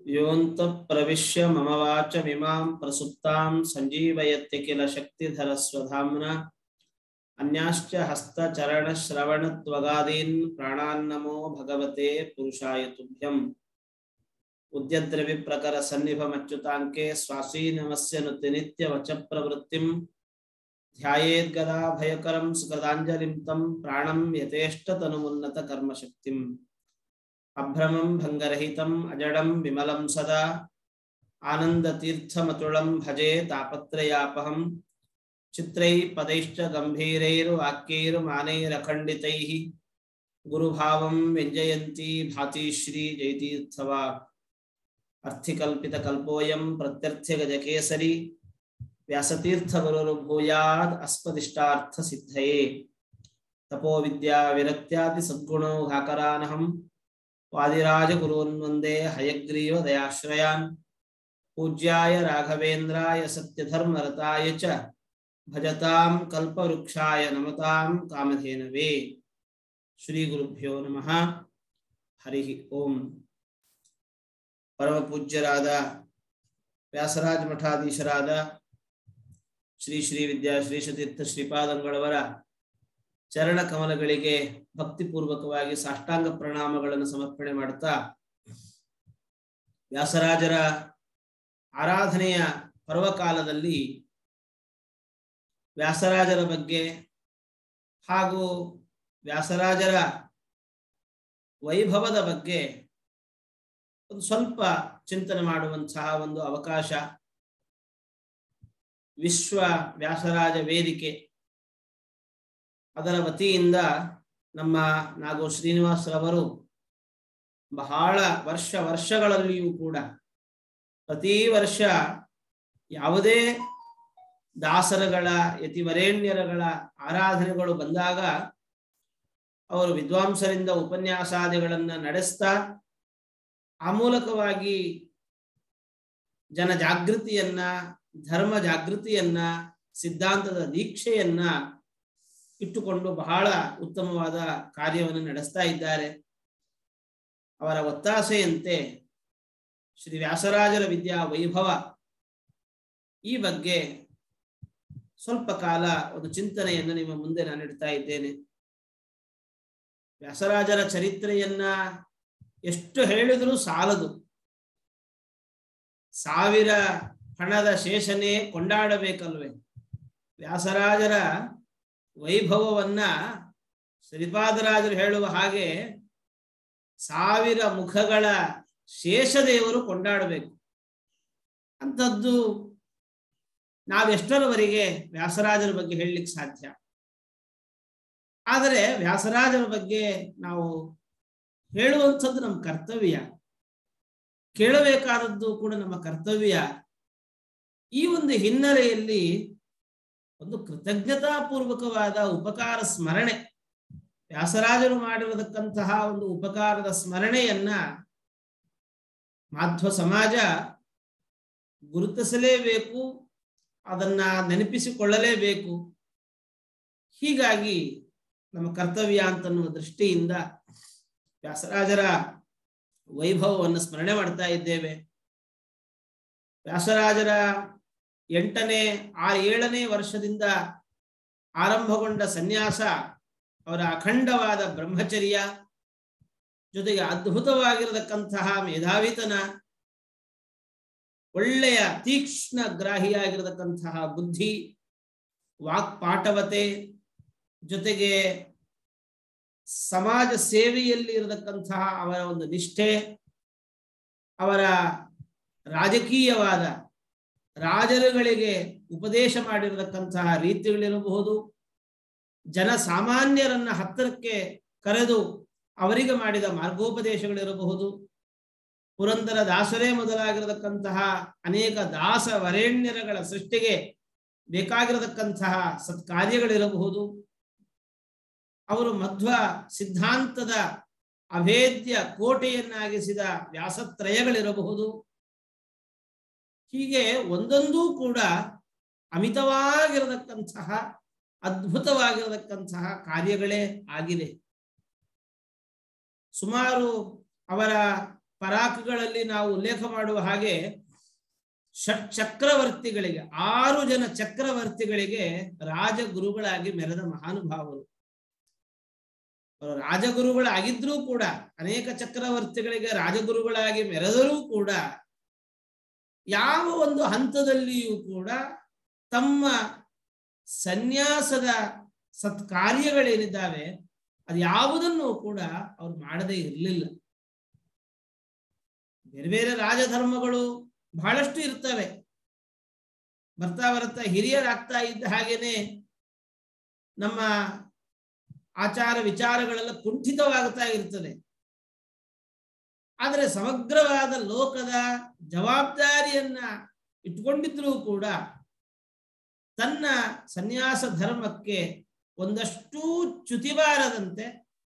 योऽन्तः प्रविश्य मम वाचमिमां प्रसुप्तां सञ्जीवयत्य किल शक्तिधरस्वधाम्ना अन्याश्च हस्तचरणश्रवणत्वगादीन् प्राणान्नमो भगवते पुरुषाय तुभ्यम् उद्यद्रविप्रकरसन्निभमच्युताङ्के स्वासीनमस्य नुतिनित्यवचप्रवृत्तिम् ध्यायेद्गदाभयकरं सुकृताञ्जलिं तं प्राणं यथेष्टतनुमुन्नतकर्मशक्तिम् अभ्रमं भङ्गरहितम् अजडं विमलं सदा आनन्दतीर्थमतुलं भजे तापत्रयापहं चित्रैः पदैश्च गम्भीरैर्वाक्यैर्मानैरखण्डितैः गुरुभावं व्यञ्जयन्ती भाति श्रीजयतीर्थवा अर्थिकल्पितकल्पोऽयं प्रत्यर्थ्यगजकेसरी व्यासतीर्थगुरुर्भूयाद् अस्मदिष्टार्थसिद्धये तपोविद्याविरक्त्यादिसद्गुणो घाकरानहं वादिराजगुरून् वन्दे हयग्रीवदयाश्रयान् पूज्याय राघवेन्द्राय सत्यधर्मरताय च भजतां कल्पवृक्षाय नमतां कामधेनवे ಶ್ರೀಗುರುಭ್ಯೋ ನಮಃ ಹರಿ ಓಂ ಪರಮ ಪೂಜ್ಯರಾದ ವ್ಯಾಸರಾಜ ಮಠಾಧೀಶರಾದ ಶ್ರೀ ಶ್ರೀ ವಿದ್ಯಾ ಶ್ರೀಶತೀರ್ಥ ಶ್ರೀಪಾದಂಗಳವರ ಚರಣ ಕಮಲಗಳಿಗೆ ಭಕ್ತಿಪೂರ್ವಕವಾಗಿ ಸಾಷ್ಟಾಂಗ ಪ್ರಣಾಮಗಳನ್ನು ಸಮರ್ಪಣೆ ಮಾಡುತ್ತಾ ವ್ಯಾಸರಾಜರ ಆರಾಧನೆಯ ಪರ್ವಕಾಲದಲ್ಲಿ ವ್ಯಾಸರಾಜರ ಬಗ್ಗೆ ಹಾಗೂ ವ್ಯಾಸರಾಜರ ವೈಭವದ ಬಗ್ಗೆ ಒಂದು ಸ್ವಲ್ಪ ಚಿಂತನೆ ಮಾಡುವಂತಹ ಒಂದು ಅವಕಾಶ ವಿಶ್ವ ವ್ಯಾಸರಾಜ ವೇದಿಕೆ ಅದರ ವತಿಯಿಂದ ನಮ್ಮ ನಾಗೋ ಶ್ರೀನಿವಾಸರವರು ಬಹಳ ವರ್ಷ ವರ್ಷಗಳಲ್ಲಿಯೂ ಕೂಡ ಪ್ರತಿ ವರ್ಷ ಯಾವುದೇ ದಾಸರಗಳ ಯತಿವರೇಣ್ಯರಗಳ ಆರಾಧನೆಗಳು ಬಂದಾಗ ಅವರು ವಿದ್ವಾಂಸರಿಂದ ಉಪನ್ಯಾಸಾದಿಗಳನ್ನ ನಡೆಸ್ತಾ ಆ ಮೂಲಕವಾಗಿ ಜನ ಜಾಗೃತಿಯನ್ನ ಧರ್ಮ ಜಾಗೃತಿಯನ್ನ ಸಿದ್ಧಾಂತದ ದೀಕ್ಷೆಯನ್ನ ಇಟ್ಟುಕೊಂಡು ಬಹಳ ಉತ್ತಮವಾದ ಕಾರ್ಯವನ್ನು ನಡೆಸ್ತಾ ಇದ್ದಾರೆ ಅವರ ಒತ್ತಾಸೆಯಂತೆ ಶ್ರೀ ವ್ಯಾಸರಾಜರ ವಿದ್ಯಾ ವೈಭವ ಈ ಬಗ್ಗೆ ಸ್ವಲ್ಪ ಕಾಲ ಒಂದು ಚಿಂತನೆಯನ್ನು ನಿಮ್ಮ ಮುಂದೆ ನಾನು ಇಡ್ತಾ ಇದ್ದೇನೆ ವ್ಯಾಸರಾಜರ ಚರಿತ್ರೆಯನ್ನ ಎಷ್ಟು ಹೇಳಿದರೂ ಸಾಲದು ಸಾವಿರ ಹಣದ ಶೇಷನೇ ಕೊಂಡಾಡಬೇಕಲ್ವೇ ವ್ಯಾಸರಾಜರ ವೈಭವವನ್ನ ಶ್ರೀಪಾದರಾಜರು ಹೇಳುವ ಹಾಗೆ ಸಾವಿರ ಮುಖಗಳ ಶೇಷದೇವರು ಕೊಂಡಾಡಬೇಕು ಅಂಥದ್ದು ನಾವೆಷ್ಟರವರೆಗೆ ವ್ಯಾಸರಾಜರ ಬಗ್ಗೆ ಹೇಳಲಿಕ್ಕೆ ಸಾಧ್ಯ ಆದರೆ ವ್ಯಾಸರಾಜರ ಬಗ್ಗೆ ನಾವು ಹೇಳುವಂಥದ್ದು ನಮ್ಮ ಕರ್ತವ್ಯ ಕೇಳಬೇಕಾದದ್ದು ಕೂಡ ನಮ್ಮ ಕರ್ತವ್ಯ ಈ ಒಂದು ಹಿನ್ನೆಲೆಯಲ್ಲಿ ಒಂದು ಕೃತಜ್ಞತಾಪೂರ್ವಕವಾದ ಉಪಕಾರ ಸ್ಮರಣೆ ವ್ಯಾಸರಾಜರು ಮಾಡಿರತಕ್ಕಂತಹ ಒಂದು ಉಪಕಾರದ ಸ್ಮರಣೆಯನ್ನ ಮಾಧ್ವ ಸಮಾಜ ಗುರುತಿಸಲೇಬೇಕು ಅದನ್ನ ನೆನಪಿಸಿಕೊಳ್ಳಲೇಬೇಕು ಹೀಗಾಗಿ ನಮ್ಮ ಕರ್ತವ್ಯ ಅಂತನ್ನುವ ದೃಷ್ಟಿಯಿಂದ ವ್ಯಾಸರಾಜರ ವೈಭವವನ್ನು ಸ್ಮರಣೆ ಮಾಡ್ತಾ ಇದ್ದೇವೆ ವ್ಯಾಸರಾಜರ ಎಂಟನೇ ಆ ಏಳನೇ ವರ್ಷದಿಂದ ಆರಂಭಗೊಂಡ ಸನ್ಯಾಸ ಅವರ ಅಖಂಡವಾದ ಬ್ರಹ್ಮಚರ್ಯ ಜೊತೆಗೆ ಅದ್ಭುತವಾಗಿರತಕ್ಕಂತಹ ಮೇಧಾವಿತನ ಒಳ್ಳೆಯ ತೀಕ್ಷ್ಣ ಗ್ರಾಹಿಯಾಗಿರತಕ್ಕಂತಹ ಬುದ್ಧಿ ವಾಕ್ಪಾಠವತೆ ಜೊತೆಗೆ ಸಮಾಜ ಸೇವೆಯಲ್ಲಿ ಇರತಕ್ಕಂತಹ ಅವರ ಒಂದು ನಿಷ್ಠೆ ಅವರ ರಾಜಕೀಯವಾದ ರಾಜರುಗಳಿಗೆ ಉಪದೇಶ ಮಾಡಿರತಕ್ಕಂತಹ ರೀತಿಗಳಿರಬಹುದು ಜನ ಸಾಮಾನ್ಯರನ್ನ ಹತ್ತಿರಕ್ಕೆ ಕರೆದು ಅವರಿಗೆ ಮಾಡಿದ ಮಾರ್ಗೋಪದೇಶಗಳಿರಬಹುದು ಪುರಂದರ ದಾಸರೇ ಮೊದಲಾಗಿರತಕ್ಕಂತಹ ಅನೇಕ ದಾಸ ವರೇಣ್ಯರಗಳ ಸೃಷ್ಟಿಗೆ ಬೇಕಾಗಿರತಕ್ಕಂತಹ ಸತ್ಕಾರ್ಯಗಳಿರಬಹುದು ಅವರು ಮಧ್ವ ಸಿದ್ಧಾಂತದ ಅಭೇದ್ಯ ಕೋಟೆಯನ್ನಾಗಿಸಿದ ವ್ಯಾಸತ್ರಯಗಳಿರಬಹುದು ಹೀಗೆ ಒಂದೊಂದೂ ಕೂಡ ಅಮಿತವಾಗಿರತಕ್ಕಂತಹ ಅದ್ಭುತವಾಗಿರತಕ್ಕಂತಹ ಕಾರ್ಯಗಳೇ ಆಗಿದೆ ಸುಮಾರು ಅವರ ಪರಾಕ್ಗಳಲ್ಲಿ ನಾವು ಉಲ್ಲೇಖ ಮಾಡುವ ಹಾಗೆ ಷಟ್ ಚಕ್ರವರ್ತಿಗಳಿಗೆ ಆರು ಜನ ಚಕ್ರವರ್ತಿಗಳಿಗೆ ರಾಜಗುರುಗಳಾಗಿ ಮೆರೆದ ಮಹಾನುಭಾವರು ಅವರು ರಾಜಗುರುಗಳಾಗಿದ್ರೂ ಕೂಡ ಅನೇಕ ಚಕ್ರವರ್ತಿಗಳಿಗೆ ರಾಜಗುರುಗಳಾಗಿ ಮೆರೆದರೂ ಕೂಡ ಯಾವ ಒಂದು ಹಂತದಲ್ಲಿಯೂ ಕೂಡ ತಮ್ಮ ಸನ್ಯಾಸದ ಸತ್ಕಾರ್ಯಗಳೇನಿದ್ದಾವೆ ಅದು ಯಾವುದನ್ನು ಕೂಡ ಅವ್ರು ಮಾಡದೇ ಇರಲಿಲ್ಲ ಬೇರೆ ಬೇರೆ ರಾಜಧರ್ಮಗಳು ಬಹಳಷ್ಟು ಇರ್ತವೆ ಬರ್ತಾ ಬರ್ತಾ ಹಿರಿಯರಾಗ್ತಾ ಇದ್ದ ಹಾಗೇನೆ ನಮ್ಮ ಆಚಾರ ವಿಚಾರಗಳೆಲ್ಲ ಕುಂಠಿತವಾಗುತ್ತಾ ಇರ್ತದೆ ಆದರೆ ಸಮಗ್ರವಾದ ಲೋಕದ ಜವಾಬ್ದಾರಿಯನ್ನ ಇಟ್ಕೊಂಡಿದ್ರೂ ಕೂಡ ತನ್ನ ಸನ್ಯಾಸ ಧರ್ಮಕ್ಕೆ ಒಂದಷ್ಟೂ ಚ್ಯುತಿಬಾರದಂತೆ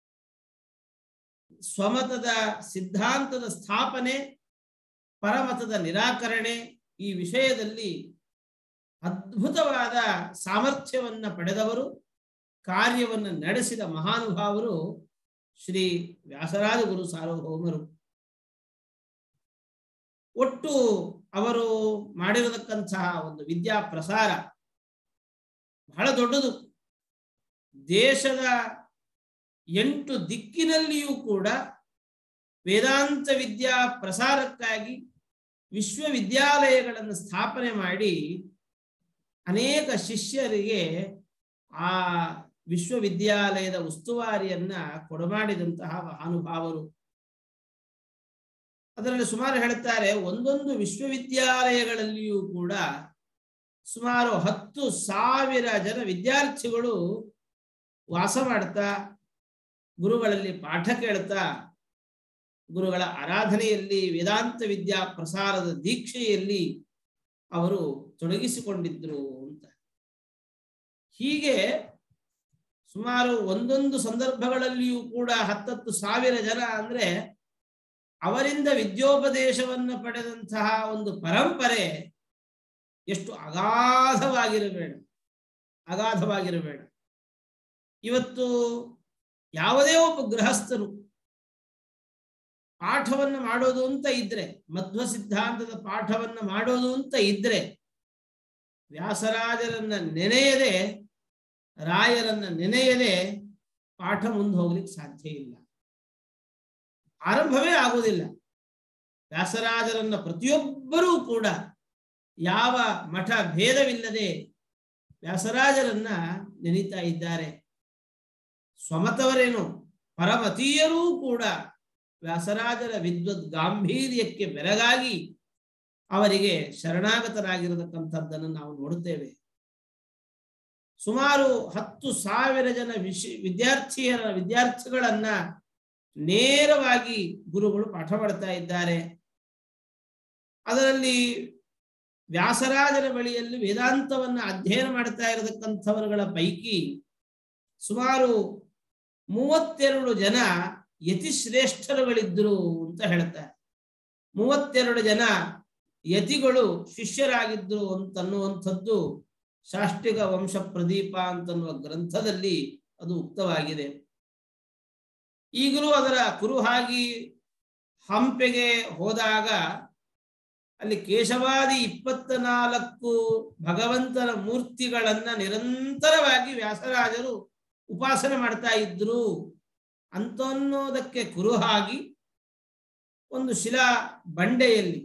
ಸ್ವಮತದ ಸಿದ್ಧಾಂತದ ಸ್ಥಾಪನೆ ಪರಮತದ ನಿರಾಕರಣೆ ಈ ವಿಷಯದಲ್ಲಿ ಅದ್ಭುತವಾದ ಸಾಮರ್ಥ್ಯವನ್ನ ಪಡೆದವರು ಕಾರ್ಯವನ್ನು ನಡೆಸಿದ ಮಹಾನುಭಾವರು ಶ್ರೀ ವ್ಯಾಸರಾಜ ಗುರು ಸಾರ್ವಭೌಮರು ಒಟ್ಟು ಅವರು ಮಾಡಿರತಕ್ಕಂತಹ ಒಂದು ವಿದ್ಯಾ ಪ್ರಸಾರ ಬಹಳ ದೊಡ್ಡದು ದೇಶದ ಎಂಟು ದಿಕ್ಕಿನಲ್ಲಿಯೂ ಕೂಡ ವೇದಾಂತ ವಿದ್ಯಾ ಪ್ರಸಾರಕ್ಕಾಗಿ ವಿಶ್ವವಿದ್ಯಾಲಯಗಳನ್ನು ಸ್ಥಾಪನೆ ಮಾಡಿ ಅನೇಕ ಶಿಷ್ಯರಿಗೆ ಆ ವಿಶ್ವವಿದ್ಯಾಲಯದ ಉಸ್ತುವಾರಿಯನ್ನ ಕೊಡಮಾಡಿದಂತಹ ಮಹಾನುಭಾವರು ಅದರಲ್ಲಿ ಸುಮಾರು ಹೇಳ್ತಾರೆ ಒಂದೊಂದು ವಿಶ್ವವಿದ್ಯಾಲಯಗಳಲ್ಲಿಯೂ ಕೂಡ ಸುಮಾರು ಹತ್ತು ಸಾವಿರ ಜನ ವಿದ್ಯಾರ್ಥಿಗಳು ವಾಸ ಮಾಡ್ತಾ ಗುರುಗಳಲ್ಲಿ ಪಾಠ ಕೇಳ್ತಾ ಗುರುಗಳ ಆರಾಧನೆಯಲ್ಲಿ ವೇದಾಂತ ವಿದ್ಯಾ ಪ್ರಸಾರದ ದೀಕ್ಷೆಯಲ್ಲಿ ಅವರು ತೊಡಗಿಸಿಕೊಂಡಿದ್ರು ಅಂತ ಹೀಗೆ ಸುಮಾರು ಒಂದೊಂದು ಸಂದರ್ಭಗಳಲ್ಲಿಯೂ ಕೂಡ ಹತ್ತತ್ತು ಸಾವಿರ ಜನ ಅಂದ್ರೆ ಅವರಿಂದ ವಿದ್ಯೋಪದೇಶವನ್ನು ಪಡೆದಂತಹ ಒಂದು ಪರಂಪರೆ ಎಷ್ಟು ಅಗಾಧವಾಗಿರಬೇಡ ಅಗಾಧವಾಗಿರಬೇಡ ಇವತ್ತು ಯಾವುದೇ ಒಬ್ಬ ಗೃಹಸ್ಥನು ಪಾಠವನ್ನು ಮಾಡೋದು ಅಂತ ಇದ್ರೆ ಮಧ್ವ ಸಿದ್ಧಾಂತದ ಪಾಠವನ್ನು ಮಾಡೋದು ಅಂತ ಇದ್ರೆ ವ್ಯಾಸರಾಜರನ್ನ ನೆನೆಯದೆ ರಾಯರನ್ನ ನೆನೆಯದೆ ಪಾಠ ಮುಂದೆ ಹೋಗ್ಲಿಕ್ಕೆ ಸಾಧ್ಯ ಇಲ್ಲ ಆರಂಭವೇ ಆಗುವುದಿಲ್ಲ ವ್ಯಾಸರಾಜರನ್ನ ಪ್ರತಿಯೊಬ್ಬರೂ ಕೂಡ ಯಾವ ಮಠ ಭೇದವಿಲ್ಲದೆ ವ್ಯಾಸರಾಜರನ್ನ ನೆನೀತಾ ಇದ್ದಾರೆ ಸ್ವಮತವರೇನು ಪರಮತೀಯರೂ ಕೂಡ ವ್ಯಾಸರಾಜರ ವಿದ್ವತ್ ಗಾಂಭೀರ್ಯಕ್ಕೆ ಬೆರಗಾಗಿ ಅವರಿಗೆ ಶರಣಾಗತರಾಗಿರತಕ್ಕಂಥದ್ದನ್ನು ನಾವು ನೋಡುತ್ತೇವೆ ಸುಮಾರು ಹತ್ತು ಸಾವಿರ ಜನ ವಿಶ್ ವಿದ್ಯಾರ್ಥಿಯರ ವಿದ್ಯಾರ್ಥಿಗಳನ್ನ ನೇರವಾಗಿ ಗುರುಗಳು ಪಾಠ ಮಾಡ್ತಾ ಇದ್ದಾರೆ ಅದರಲ್ಲಿ ವ್ಯಾಸರಾಜರ ಬಳಿಯಲ್ಲಿ ವೇದಾಂತವನ್ನ ಅಧ್ಯಯನ ಮಾಡ್ತಾ ಇರತಕ್ಕಂಥವರುಗಳ ಪೈಕಿ ಸುಮಾರು ಮೂವತ್ತೆರಡು ಜನ ಯತಿಶ್ರೇಷ್ಠರುಗಳಿದ್ರು ಅಂತ ಹೇಳ್ತಾರೆ ಮೂವತ್ತೆರಡು ಜನ ಯತಿಗಳು ಶಿಷ್ಯರಾಗಿದ್ರು ಅಂತನ್ನುವಂಥದ್ದು ಶಾಷ್ಟಿಕ ವಂಶ ಪ್ರದೀಪ ಅಂತನ್ನುವ ಗ್ರಂಥದಲ್ಲಿ ಅದು ಉಕ್ತವಾಗಿದೆ ಈಗಲೂ ಅದರ ಕುರುಹಾಗಿ ಹಂಪೆಗೆ ಹೋದಾಗ ಅಲ್ಲಿ ಕೇಶವಾದಿ ಇಪ್ಪತ್ತ ನಾಲ್ಕು ಭಗವಂತನ ಮೂರ್ತಿಗಳನ್ನ ನಿರಂತರವಾಗಿ ವ್ಯಾಸರಾಜರು ಉಪಾಸನೆ ಮಾಡ್ತಾ ಇದ್ರು ಅಂತನ್ನೋದಕ್ಕೆ ಕುರುಹಾಗಿ ಒಂದು ಶಿಲಾ ಬಂಡೆಯಲ್ಲಿ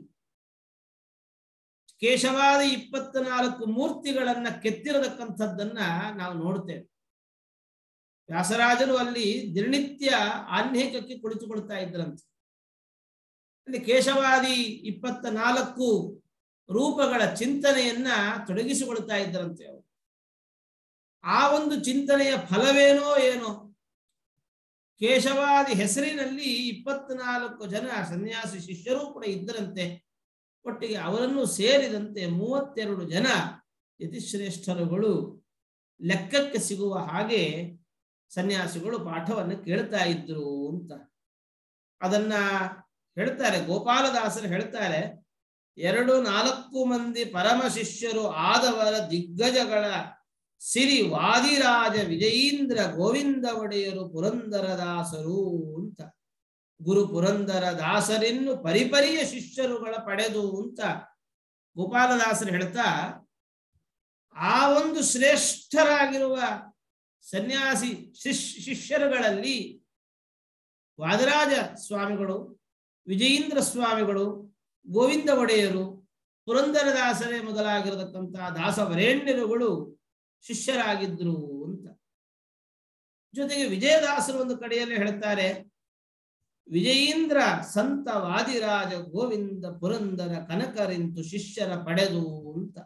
ಕೇಶವಾದ ಇಪ್ಪತ್ತ ನಾಲ್ಕು ಮೂರ್ತಿಗಳನ್ನ ಕೆತ್ತಿರತಕ್ಕಂಥದ್ದನ್ನ ನಾವು ನೋಡ್ತೇವೆ ವ್ಯಾಸರಾಜರು ಅಲ್ಲಿ ದಿನನಿತ್ಯ ಆನ್ಹಿಕಕ್ಕೆ ಕುಳಿತುಕೊಳ್ತಾ ಇದ್ರಂತೆ ಅಲ್ಲಿ ಕೇಶವಾದಿ ಇಪ್ಪತ್ತ ನಾಲ್ಕು ರೂಪಗಳ ಚಿಂತನೆಯನ್ನ ತೊಡಗಿಸಿಕೊಳ್ತಾ ಇದ್ದರಂತೆ ಅವರು ಆ ಒಂದು ಚಿಂತನೆಯ ಫಲವೇನೋ ಏನೋ ಕೇಶವಾದಿ ಹೆಸರಿನಲ್ಲಿ ಇಪ್ಪತ್ನಾಲ್ಕು ಜನ ಸನ್ಯಾಸಿ ಶಿಷ್ಯರೂ ಕೂಡ ಇದ್ದರಂತೆ ಒಟ್ಟಿಗೆ ಅವರನ್ನು ಸೇರಿದಂತೆ ಮೂವತ್ತೆರಡು ಜನ ಯತಿಶ್ರೇಷ್ಠರುಗಳು ಲೆಕ್ಕಕ್ಕೆ ಸಿಗುವ ಹಾಗೆ ಸನ್ಯಾಸಿಗಳು ಪಾಠವನ್ನು ಕೇಳ್ತಾ ಇದ್ರು ಅಂತ ಅದನ್ನ ಹೇಳ್ತಾರೆ ಗೋಪಾಲದಾಸರು ಹೇಳ್ತಾರೆ ಎರಡು ನಾಲ್ಕು ಮಂದಿ ಪರಮ ಶಿಷ್ಯರು ಆದವರ ದಿಗ್ಗಜಗಳ ಸಿರಿ ವಾದಿರಾಜ ವಿಜಯೀಂದ್ರ ಗೋವಿಂದ ಒಡೆಯರು ಪುರಂದರದಾಸರು ಅಂತ ಗುರು ಪುರಂದರ ದಾಸರಿನ್ನು ಪರಿಪರಿಯ ಶಿಷ್ಯರುಗಳ ಪಡೆದು ಅಂತ ಗೋಪಾಲದಾಸರು ಹೇಳ್ತಾ ಆ ಒಂದು ಶ್ರೇಷ್ಠರಾಗಿರುವ ಸನ್ಯಾಸಿ ಶಿಶ್ ಶಿಷ್ಯರುಗಳಲ್ಲಿ ವಾದರಾಜ ಸ್ವಾಮಿಗಳು ವಿಜಯೀಂದ್ರ ಸ್ವಾಮಿಗಳು ಗೋವಿಂದ ಒಡೆಯರು ಪುರಂದರದಾಸರೇ ಮೊದಲಾಗಿರತಕ್ಕಂತಹ ದಾಸವರೇಣ್ಯರುಗಳು ಶಿಷ್ಯರಾಗಿದ್ರು ಅಂತ ಜೊತೆಗೆ ವಿಜಯದಾಸರು ಒಂದು ಕಡೆಯಲ್ಲಿ ಹೇಳ್ತಾರೆ ವಿಜಯೀಂದ್ರ ಸಂತ ವಾದಿರಾಜ ಗೋವಿಂದ ಪುರಂದರ ಕನಕರಿಂತು ಶಿಷ್ಯರ ಪಡೆದು ಅಂತ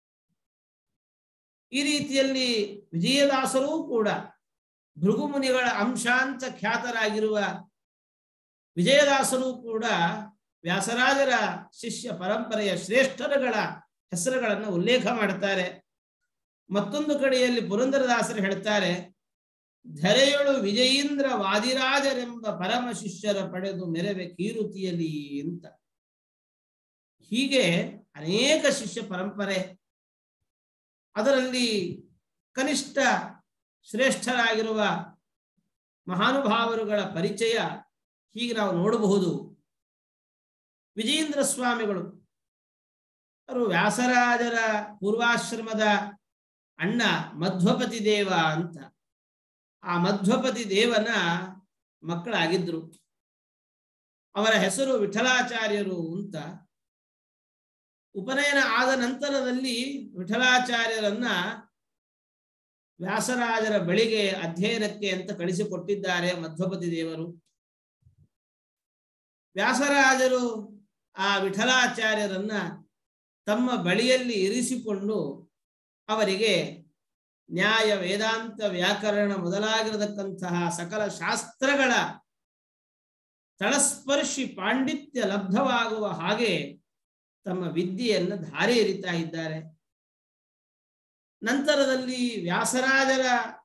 ಈ ರೀತಿಯಲ್ಲಿ ವಿಜಯದಾಸರೂ ಕೂಡ ಭೃಗುಮುನಿಗಳ ಅಂಶಾಂತ ಖ್ಯಾತರಾಗಿರುವ ವಿಜಯದಾಸರು ಕೂಡ ವ್ಯಾಸರಾಜರ ಶಿಷ್ಯ ಪರಂಪರೆಯ ಶ್ರೇಷ್ಠರುಗಳ ಹೆಸರುಗಳನ್ನು ಉಲ್ಲೇಖ ಮಾಡ್ತಾರೆ ಮತ್ತೊಂದು ಕಡೆಯಲ್ಲಿ ಪುರಂದರದಾಸರು ಹೇಳ್ತಾರೆ ಧರೆಯೊಳು ವಿಜಯೀಂದ್ರ ವಾದಿರಾಜರೆಂಬ ಪರಮ ಶಿಷ್ಯರ ಪಡೆದು ಮೆರವೆ ಕೀರುತಿಯಲಿ ಅಂತ ಹೀಗೆ ಅನೇಕ ಶಿಷ್ಯ ಪರಂಪರೆ ಅದರಲ್ಲಿ ಕನಿಷ್ಠ ಶ್ರೇಷ್ಠರಾಗಿರುವ ಮಹಾನುಭಾವರುಗಳ ಪರಿಚಯ ಹೀಗೆ ನಾವು ನೋಡಬಹುದು ವಿಜಯೇಂದ್ರ ಸ್ವಾಮಿಗಳು ಅವರು ವ್ಯಾಸರಾಜರ ಪೂರ್ವಾಶ್ರಮದ ಅಣ್ಣ ಮಧ್ವಪತಿ ದೇವ ಅಂತ ಆ ಮಧ್ವಪತಿ ದೇವನ ಮಕ್ಕಳಾಗಿದ್ರು ಅವರ ಹೆಸರು ವಿಠಲಾಚಾರ್ಯರು ಅಂತ ಉಪನಯನ ಆದ ನಂತರದಲ್ಲಿ ವಿಠಲಾಚಾರ್ಯರನ್ನ ವ್ಯಾಸರಾಜರ ಬಳಿಗೆ ಅಧ್ಯಯನಕ್ಕೆ ಅಂತ ಕಳಿಸಿಕೊಟ್ಟಿದ್ದಾರೆ ಮಧ್ವಪತಿ ದೇವರು ವ್ಯಾಸರಾಜರು ಆ ವಿಠಲಾಚಾರ್ಯರನ್ನ ತಮ್ಮ ಬಳಿಯಲ್ಲಿ ಇರಿಸಿಕೊಂಡು ಅವರಿಗೆ ನ್ಯಾಯ ವೇದಾಂತ ವ್ಯಾಕರಣ ಮೊದಲಾಗಿರತಕ್ಕಂತಹ ಸಕಲ ಶಾಸ್ತ್ರಗಳ ತಳಸ್ಪರ್ಶಿ ಪಾಂಡಿತ್ಯ ಲಬ್ಧವಾಗುವ ಹಾಗೆ ತಮ್ಮ ವಿದ್ಯೆಯನ್ನು ಧಾರೆ ಎರಿತಾ ಇದ್ದಾರೆ ನಂತರದಲ್ಲಿ ವ್ಯಾಸರಾಜರ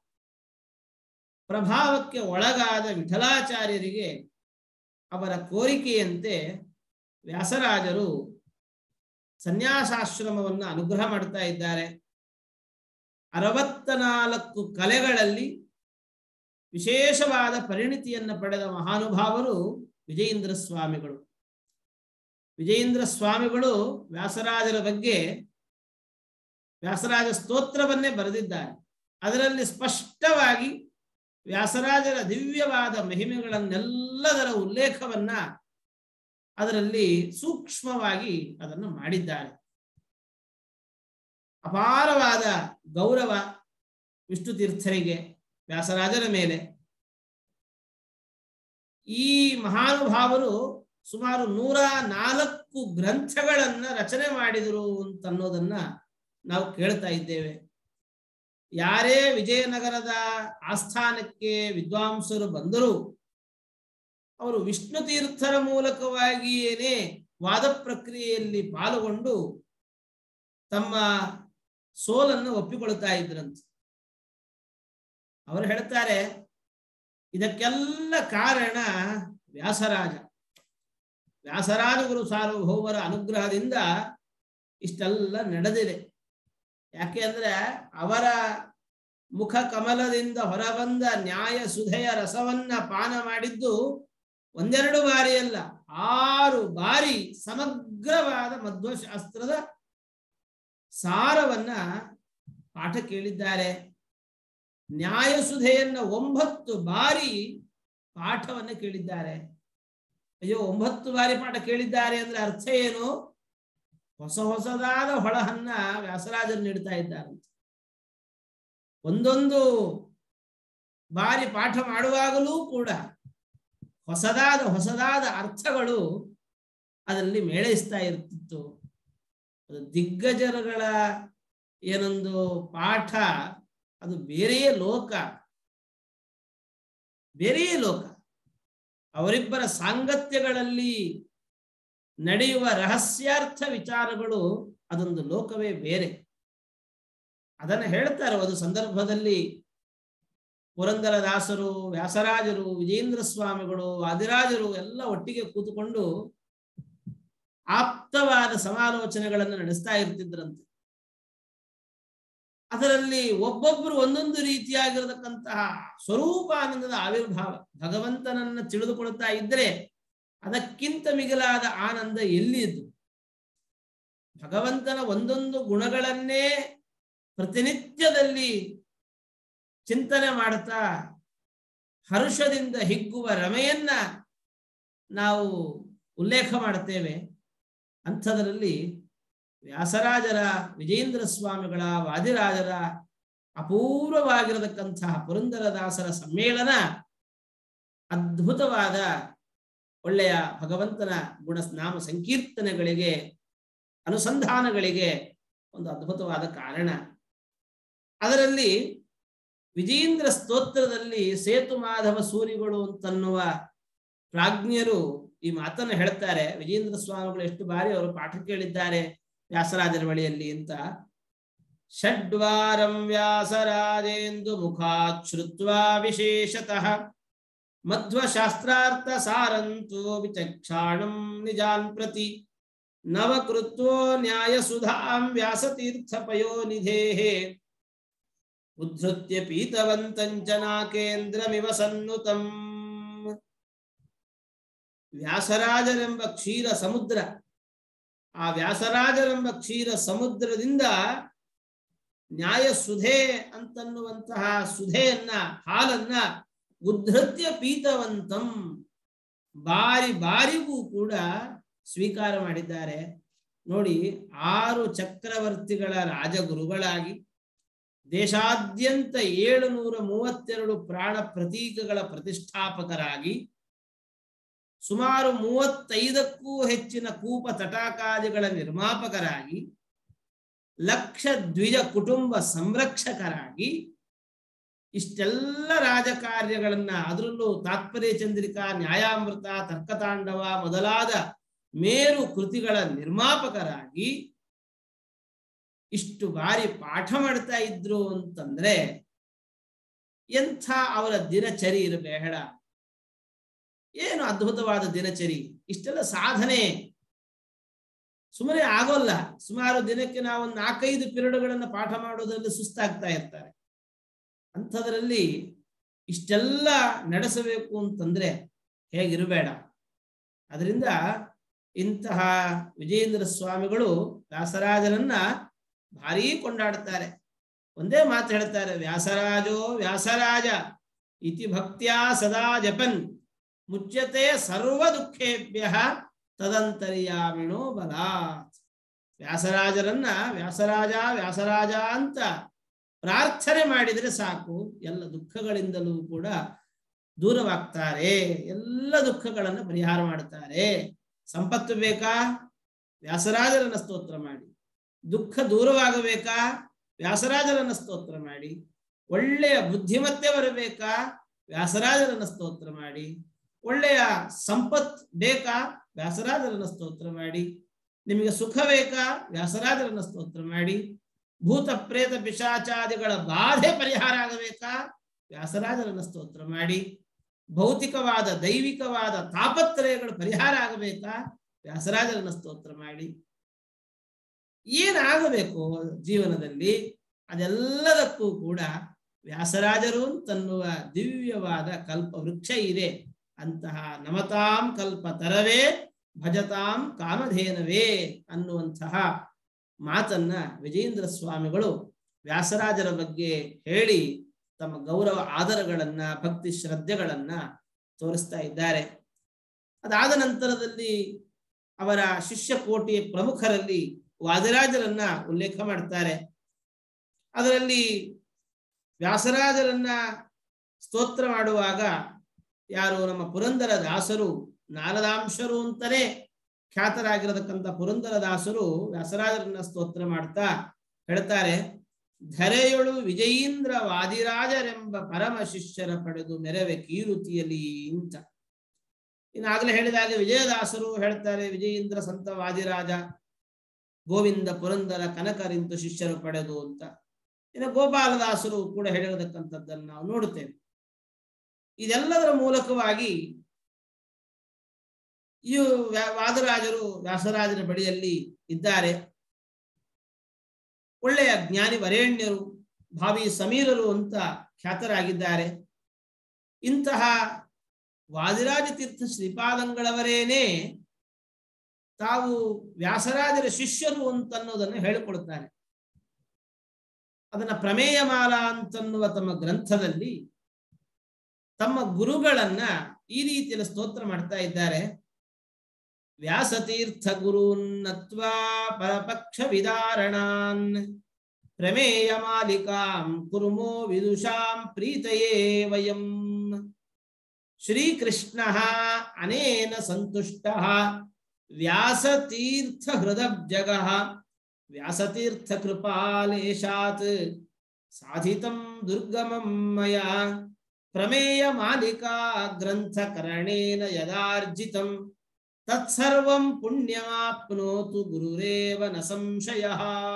ಪ್ರಭಾವಕ್ಕೆ ಒಳಗಾದ ವಿಠಲಾಚಾರ್ಯರಿಗೆ ಅವರ ಕೋರಿಕೆಯಂತೆ ವ್ಯಾಸರಾಜರು ಸನ್ಯಾಸಾಶ್ರಮವನ್ನು ಅನುಗ್ರಹ ಮಾಡ್ತಾ ಇದ್ದಾರೆ ಅರವತ್ತ ನಾಲ್ಕು ಕಲೆಗಳಲ್ಲಿ ವಿಶೇಷವಾದ ಪರಿಣಿತಿಯನ್ನು ಪಡೆದ ಮಹಾನುಭಾವರು ವಿಜಯೇಂದ್ರ ಸ್ವಾಮಿಗಳು ವಿಜಯೇಂದ್ರ ಸ್ವಾಮಿಗಳು ವ್ಯಾಸರಾಜರ ಬಗ್ಗೆ ವ್ಯಾಸರಾಜ ಸ್ತೋತ್ರವನ್ನೇ ಬರೆದಿದ್ದಾರೆ ಅದರಲ್ಲಿ ಸ್ಪಷ್ಟವಾಗಿ ವ್ಯಾಸರಾಜರ ದಿವ್ಯವಾದ ಮಹಿಮೆಗಳನ್ನೆಲ್ಲದರ ಉಲ್ಲೇಖವನ್ನ ಅದರಲ್ಲಿ ಸೂಕ್ಷ್ಮವಾಗಿ ಅದನ್ನು ಮಾಡಿದ್ದಾರೆ ಅಪಾರವಾದ ಗೌರವ ವಿಷ್ಣು ತೀರ್ಥರಿಗೆ ವ್ಯಾಸರಾಜರ ಮೇಲೆ ಈ ಮಹಾನುಭಾವರು ಸುಮಾರು ನೂರ ನಾಲ್ಕು ಗ್ರಂಥಗಳನ್ನ ರಚನೆ ಮಾಡಿದರು ಅಂತನ್ನೋದನ್ನ ನಾವು ಕೇಳ್ತಾ ಇದ್ದೇವೆ ಯಾರೇ ವಿಜಯನಗರದ ಆಸ್ಥಾನಕ್ಕೆ ವಿದ್ವಾಂಸರು ಬಂದರೂ ಅವರು ವಿಷ್ಣು ತೀರ್ಥರ ಮೂಲಕವಾಗಿಯೇನೆ ವಾದ ಪ್ರಕ್ರಿಯೆಯಲ್ಲಿ ಪಾಲ್ಗೊಂಡು ತಮ್ಮ ಸೋಲನ್ನು ಒಪ್ಪಿಕೊಳ್ತಾ ಇದ್ರಂತೆ ಅವರು ಹೇಳ್ತಾರೆ ಇದಕ್ಕೆಲ್ಲ ಕಾರಣ ವ್ಯಾಸರಾಜ ವ್ಯಾಸರಾಜ ಗುರು ಸಾರ್ವಭೌಮರ ಅನುಗ್ರಹದಿಂದ ಇಷ್ಟೆಲ್ಲ ನಡೆದಿದೆ ಯಾಕೆ ಅಂದ್ರೆ ಅವರ ಮುಖ ಕಮಲದಿಂದ ಹೊರಬಂದ ನ್ಯಾಯ ಸುಧೆಯ ರಸವನ್ನ ಪಾನ ಮಾಡಿದ್ದು ಒಂದೆರಡು ಬಾರಿ ಅಲ್ಲ ಆರು ಬಾರಿ ಸಮಗ್ರವಾದ ಮಧ್ವಶಾಸ್ತ್ರದ ಸಾರವನ್ನ ಪಾಠ ಕೇಳಿದ್ದಾರೆ ನ್ಯಾಯಸುಧೆಯನ್ನ ಒಂಬತ್ತು ಬಾರಿ ಪಾಠವನ್ನ ಕೇಳಿದ್ದಾರೆ ಅಯ್ಯೋ ಒಂಬತ್ತು ಬಾರಿ ಪಾಠ ಕೇಳಿದ್ದಾರೆ ಅಂದ್ರೆ ಅರ್ಥ ಏನು ಹೊಸ ಹೊಸದಾದ ಹೊಳಹನ್ನ ವ್ಯಾಸರಾಜರು ನೀಡ್ತಾ ಇದ್ದಾರಂತೆ ಒಂದೊಂದು ಬಾರಿ ಪಾಠ ಮಾಡುವಾಗಲೂ ಕೂಡ ಹೊಸದಾದ ಹೊಸದಾದ ಅರ್ಥಗಳು ಅದರಲ್ಲಿ ಮೇಳೈಸ್ತಾ ಇರ್ತಿತ್ತು ಅದು ದಿಗ್ಗಜರುಗಳ ಏನೊಂದು ಪಾಠ ಅದು ಬೇರೆಯೇ ಲೋಕ ಬೇರೆಯೇ ಲೋಕ ಅವರಿಬ್ಬರ ಸಾಂಗತ್ಯಗಳಲ್ಲಿ ನಡೆಯುವ ರಹಸ್ಯಾರ್ಥ ವಿಚಾರಗಳು ಅದೊಂದು ಲೋಕವೇ ಬೇರೆ ಅದನ್ನು ಹೇಳ್ತಾರೆ ಒಂದು ಸಂದರ್ಭದಲ್ಲಿ ಪುರಂದರದಾಸರು ವ್ಯಾಸರಾಜರು ವಿಜೇಂದ್ರ ಸ್ವಾಮಿಗಳು ವಾದಿರಾಜರು ಎಲ್ಲ ಒಟ್ಟಿಗೆ ಕೂತುಕೊಂಡು ಆಪ್ತವಾದ ಸಮಾಲೋಚನೆಗಳನ್ನು ನಡೆಸ್ತಾ ಇರ್ತಿದ್ರಂತೆ ಅದರಲ್ಲಿ ಒಬ್ಬೊಬ್ಬರು ಒಂದೊಂದು ರೀತಿಯಾಗಿರತಕ್ಕಂತಹ ಸ್ವರೂಪಾನಂದದ ಆವಿರ್ಭಾವ ಭಗವಂತನನ್ನ ತಿಳಿದುಕೊಳ್ತಾ ಇದ್ರೆ ಅದಕ್ಕಿಂತ ಮಿಗಿಲಾದ ಆನಂದ ಎಲ್ಲಿದ್ದು ಭಗವಂತನ ಒಂದೊಂದು ಗುಣಗಳನ್ನೇ ಪ್ರತಿನಿತ್ಯದಲ್ಲಿ ಚಿಂತನೆ ಮಾಡ್ತಾ ಹರ್ಷದಿಂದ ಹಿಗ್ಗುವ ರಮೆಯನ್ನ ನಾವು ಉಲ್ಲೇಖ ಮಾಡುತ್ತೇವೆ ಅಂಥದರಲ್ಲಿ ವ್ಯಾಸರಾಜರ ವಿಜೇಂದ್ರ ಸ್ವಾಮಿಗಳ ವಾದಿರಾಜರ ಅಪೂರ್ವವಾಗಿರತಕ್ಕಂತಹ ಪುರಂದರದಾಸರ ಸಮ್ಮೇಳನ ಅದ್ಭುತವಾದ ಒಳ್ಳೆಯ ಭಗವಂತನ ಗುಣ ನಾಮ ಸಂಕೀರ್ತನೆಗಳಿಗೆ ಅನುಸಂಧಾನಗಳಿಗೆ ಒಂದು ಅದ್ಭುತವಾದ ಕಾರಣ ಅದರಲ್ಲಿ ವಿಜೇಂದ್ರ ಸ್ತೋತ್ರದಲ್ಲಿ ಸೇತು ಮಾಧವ ಸೂರಿಗಳು ಅಂತನ್ನುವ ಪ್ರಾಜ್ಞರು ಈ ಮಾತನ್ನು ಹೇಳ್ತಾರೆ ವಿಜೇಂದ್ರ ಸ್ವಾಮಿಗಳು ಎಷ್ಟು ಬಾರಿ ಅವರು ಪಾಠ ಕೇಳಿದ್ದಾರೆ ವ್ಯಾಸರಾಜರ ಬಳಿಯಲ್ಲಿ ಅಂತ ಷಡ್ವಾರಂ ವ್ಯಾಸರಾಜೇಂದು ಮುಖಾತ್ ಶ್ರುತ್ವಾ ವಿಶೇಷತಃ ಮಧ್ವಶಾಸ್ತ್ರಾರ್ಥ ಸಾರಂತೋ ವಿಚಕ್ಷಾಣಂ ನಿಜಾನ್ ಪ್ರತಿ ನವಕೃತ್ವೋ ನ್ಯಾಯ ಸುಧಾಂ ವ್ಯಾಸತೀರ್ಥ ಪಯೋನಿಧೇಃ ಉದ್ಧೃತ್ಯ ಪೀತವಂತಂಚನಾಕೇಂದ್ರಮಿವ ಸನ್ನುತಂ ವ್ಯಾಸರಾಜರೆಂಬ ಕ್ಷೀರ ಸಮುದ್ರ ಆ ವ್ಯಾಸರಾಜರೆಂಬ ಕ್ಷೀರ ಸಮುದ್ರದಿಂದ ನ್ಯಾಯ ಸುಧೆ ಅಂತನ್ನುವಂತಹ ಸುಧೆಯನ್ನ ಹಾಲನ್ನ ಉದ್ಧತ್ಯ ಪೀತವಂತಂ ಬಾರಿ ಬಾರಿಗೂ ಕೂಡ ಸ್ವೀಕಾರ ಮಾಡಿದ್ದಾರೆ ನೋಡಿ ಆರು ಚಕ್ರವರ್ತಿಗಳ ರಾಜಗುರುಗಳಾಗಿ ದೇಶಾದ್ಯಂತ ಏಳುನೂರ ಮೂವತ್ತೆರಡು ಪ್ರಾಣ ಪ್ರತೀಕಗಳ ಪ್ರತಿಷ್ಠಾಪಕರಾಗಿ ಸುಮಾರು ಮೂವತ್ತೈದಕ್ಕೂ ಹೆಚ್ಚಿನ ಕೂಪ ತಟಾಕಾದಿಗಳ ನಿರ್ಮಾಪಕರಾಗಿ ಲಕ್ಷ ದ್ವಿಜ ಕುಟುಂಬ ಸಂರಕ್ಷಕರಾಗಿ ಇಷ್ಟೆಲ್ಲ ರಾಜಕಾರ್ಯಗಳನ್ನ ಅದರಲ್ಲೂ ತಾತ್ಪರ್ಯ ಚಂದ್ರಿಕಾ ನ್ಯಾಯಾಮೃತ ತರ್ಕತಾಂಡವ ಮೊದಲಾದ ಮೇರು ಕೃತಿಗಳ ನಿರ್ಮಾಪಕರಾಗಿ ಇಷ್ಟು ಬಾರಿ ಪಾಠ ಮಾಡ್ತಾ ಇದ್ರು ಅಂತಂದ್ರೆ ಎಂಥ ಅವರ ದಿನಚರಿ ಇರಬೇಡ ಏನು ಅದ್ಭುತವಾದ ದಿನಚರಿ ಇಷ್ಟೆಲ್ಲ ಸಾಧನೆ ಸುಮ್ಮನೆ ಆಗೋಲ್ಲ ಸುಮಾರು ದಿನಕ್ಕೆ ನಾವು ಒಂದು ನಾಲ್ಕೈದು ಪಿರಿಯಡ್ಗಳನ್ನ ಪಾಠ ಮಾಡೋದ್ರಲ್ಲಿ ಸುಸ್ತಾಗ್ತಾ ಇರ್ತಾರೆ ಅಂಥದ್ರಲ್ಲಿ ಇಷ್ಟೆಲ್ಲ ನಡೆಸಬೇಕು ಅಂತಂದ್ರೆ ಹೇಗಿರಬೇಡ ಅದರಿಂದ ಇಂತಹ ವಿಜೇಂದ್ರ ಸ್ವಾಮಿಗಳು ವ್ಯಾಸರಾಜರನ್ನ ಭಾರೀ ಕೊಂಡಾಡ್ತಾರೆ ಒಂದೇ ಮಾತು ಹೇಳ್ತಾರೆ ವ್ಯಾಸರಾಜೋ ವ್ಯಾಸರಾಜ ಇತಿ ಭಕ್ತ್ಯಾ ಸದಾ ಜಪನ್ ಮುಚ್ಯತೆ ಸರ್ವ ದುಃಖೇಭ್ಯ ತದಂತರ್ಯಾಮಿಣೋ ಬಲಾತ್ ವ್ಯಾಸರಾಜರನ್ನ ವ್ಯಾಸರಾಜ ವ್ಯಾಸರಾಜ ಅಂತ ಪ್ರಾರ್ಥನೆ ಮಾಡಿದರೆ ಸಾಕು ಎಲ್ಲ ದುಃಖಗಳಿಂದಲೂ ಕೂಡ ದೂರವಾಗ್ತಾರೆ ಎಲ್ಲ ದುಃಖಗಳನ್ನು ಪರಿಹಾರ ಮಾಡ್ತಾರೆ ಸಂಪತ್ತು ಬೇಕಾ ವ್ಯಾಸರಾಜರನ್ನ ಸ್ತೋತ್ರ ಮಾಡಿ ದುಃಖ ದೂರವಾಗಬೇಕಾ ವ್ಯಾಸರಾಜರನ್ನ ಸ್ತೋತ್ರ ಮಾಡಿ ಒಳ್ಳೆಯ ಬುದ್ಧಿಮತ್ತೆ ಬರಬೇಕಾ ವ್ಯಾಸರಾಜರನ್ನ ಸ್ತೋತ್ರ ಮಾಡಿ ಒಳ್ಳೆಯ ಸಂಪತ್ ಬೇಕಾ ವ್ಯಾಸರಾಜರನ್ನ ಸ್ತೋತ್ರ ಮಾಡಿ ನಿಮಗೆ ಸುಖ ಬೇಕಾ ವ್ಯಾಸರಾಜರನ್ನ ಸ್ತೋತ್ರ ಮಾಡಿ ಭೂತ ಪ್ರೇತ ಪಿಶಾಚಾದಿಗಳ ಬಾಧೆ ಪರಿಹಾರ ಆಗಬೇಕಾ ವ್ಯಾಸರಾಜರನ್ನ ಸ್ತೋತ್ರ ಮಾಡಿ ಭೌತಿಕವಾದ ದೈವಿಕವಾದ ತಾಪತ್ರಯಗಳು ಪರಿಹಾರ ಆಗಬೇಕಾ ವ್ಯಾಸರಾಜರನ್ನ ಸ್ತೋತ್ರ ಮಾಡಿ ಏನಾಗಬೇಕು ಜೀವನದಲ್ಲಿ ಅದೆಲ್ಲದಕ್ಕೂ ಕೂಡ ವ್ಯಾಸರಾಜರು ಅಂತನ್ನುವ ದಿವ್ಯವಾದ ಕಲ್ಪ ವೃಕ್ಷ ಇದೆ ಅಂತಹ ನಮತಾಂ ಕಲ್ಪ ತರವೇ ಭಜತಾಂ ಕಾಮಧೇನವೇ ಅನ್ನುವಂತಹ ಮಾತನ್ನ ವಿಜೇಂದ್ರ ಸ್ವಾಮಿಗಳು ವ್ಯಾಸರಾಜರ ಬಗ್ಗೆ ಹೇಳಿ ತಮ್ಮ ಗೌರವ ಆದರಗಳನ್ನ ಭಕ್ತಿ ಶ್ರದ್ಧೆಗಳನ್ನ ತೋರಿಸ್ತಾ ಇದ್ದಾರೆ ಅದಾದ ನಂತರದಲ್ಲಿ ಅವರ ಶಿಷ್ಯ ಕೋಟಿಯ ಪ್ರಮುಖರಲ್ಲಿ ವಾದಿರಾಜರನ್ನ ಉಲ್ಲೇಖ ಮಾಡ್ತಾರೆ ಅದರಲ್ಲಿ ವ್ಯಾಸರಾಜರನ್ನ ಸ್ತೋತ್ರ ಮಾಡುವಾಗ ಯಾರು ನಮ್ಮ ಪುರಂದರ ದಾಸರು ನಾರದಾಂಶರು ಅಂತಲೇ ಖ್ಯಾತರಾಗಿರತಕ್ಕಂಥ ಪುರಂದರ ದಾಸರು ವ್ಯಾಸರಾಜರನ್ನ ಸ್ತೋತ್ರ ಮಾಡ್ತಾ ಹೇಳ್ತಾರೆ ಧರೆಯೊಳು ವಿಜಯೀಂದ್ರ ವಾದಿರಾಜರೆಂಬ ಪರಮ ಶಿಷ್ಯರ ಪಡೆದು ಮೆರವೆ ಕೀರುತಿಯಲಿ ಇಂತ ಇನ್ನಾಗಲೇ ಹೇಳಿದಾಗ ವಿಜಯದಾಸರು ಹೇಳ್ತಾರೆ ವಿಜಯೀಂದ್ರ ಸಂತ ವಾದಿರಾಜ ಗೋವಿಂದ ಪುರಂದರ ಕನಕರಿಂತು ಶಿಷ್ಯರು ಪಡೆದು ಅಂತ ಇನ್ನು ಗೋಪಾಲದಾಸರು ಕೂಡ ಹೇಳಿರತಕ್ಕಂಥದ್ದನ್ನು ನಾವು ನೋಡುತ್ತೇವೆ ಇದೆಲ್ಲದರ ಮೂಲಕವಾಗಿ ಈ ವಾದರಾಜರು ವ್ಯಾಸರಾಜರ ಬಳಿಯಲ್ಲಿ ಇದ್ದಾರೆ ಒಳ್ಳೆಯ ಜ್ಞಾನಿ ವರೇಣ್ಯರು ಭಾವಿ ಸಮೀರರು ಅಂತ ಖ್ಯಾತರಾಗಿದ್ದಾರೆ ಇಂತಹ ವಾದಿರಾಜ ತೀರ್ಥ ಶ್ರೀಪಾದಂಗಳವರೇನೇ ತಾವು ವ್ಯಾಸರಾಜರ ಶಿಷ್ಯರು ಅಂತನ್ನೋದನ್ನು ಹೇಳಿಕೊಡುತ್ತಾರೆ ಅದನ್ನ ಪ್ರಮೇಯ ಮಾಲಾ ಅಂತನ್ನುವ ತಮ್ಮ ಗ್ರಂಥದಲ್ಲಿ ತಮ್ಮ ಗುರುಗಳನ್ನ ಈ ರೀತಿಯಲ್ಲಿ ಸ್ತೋತ್ರ ಮಾಡ್ತಾ ಇದ್ದಾರೆ ವ್ಯಾಸತೀರ್ಥ ಗುರುನ್ನತ್ವ ಪರಪಕ್ಷ ವಿದಾರಣಾನ್ ಪ್ರಮೇಯ ಮಾಲಿಕಾಂ ಕುರುಮೋ ವಿದುಷಾಂ ಪ್ರೀತಯೇ ವಯಂ ಶ್ರೀಕೃಷ್ಣ ಅನೇನ ಸಂತುಷ್ಟ ವ್ಯಾಸತೀರ್ಥ ಹೃದಬ್ಜಗ ವ್ಯಾಸತೀರ್ಥ ಕೃಪಾಲೇಶಾತ್ ಸಾಧಿತಂ ದುರ್ಗಮಂ ಮಯ ಪ್ರಮೇಯ ಮಾಲಿಕಾ ಗ್ರಂಥ ಕರಣೇನ ಯದಾರ್ಜಿತಂ ತತ್ಸರ್ವಂ ಪುಣ್ಯಮಾಪ್ನೋತು ಗುರುರೇವ ನ ಸಂಶಯ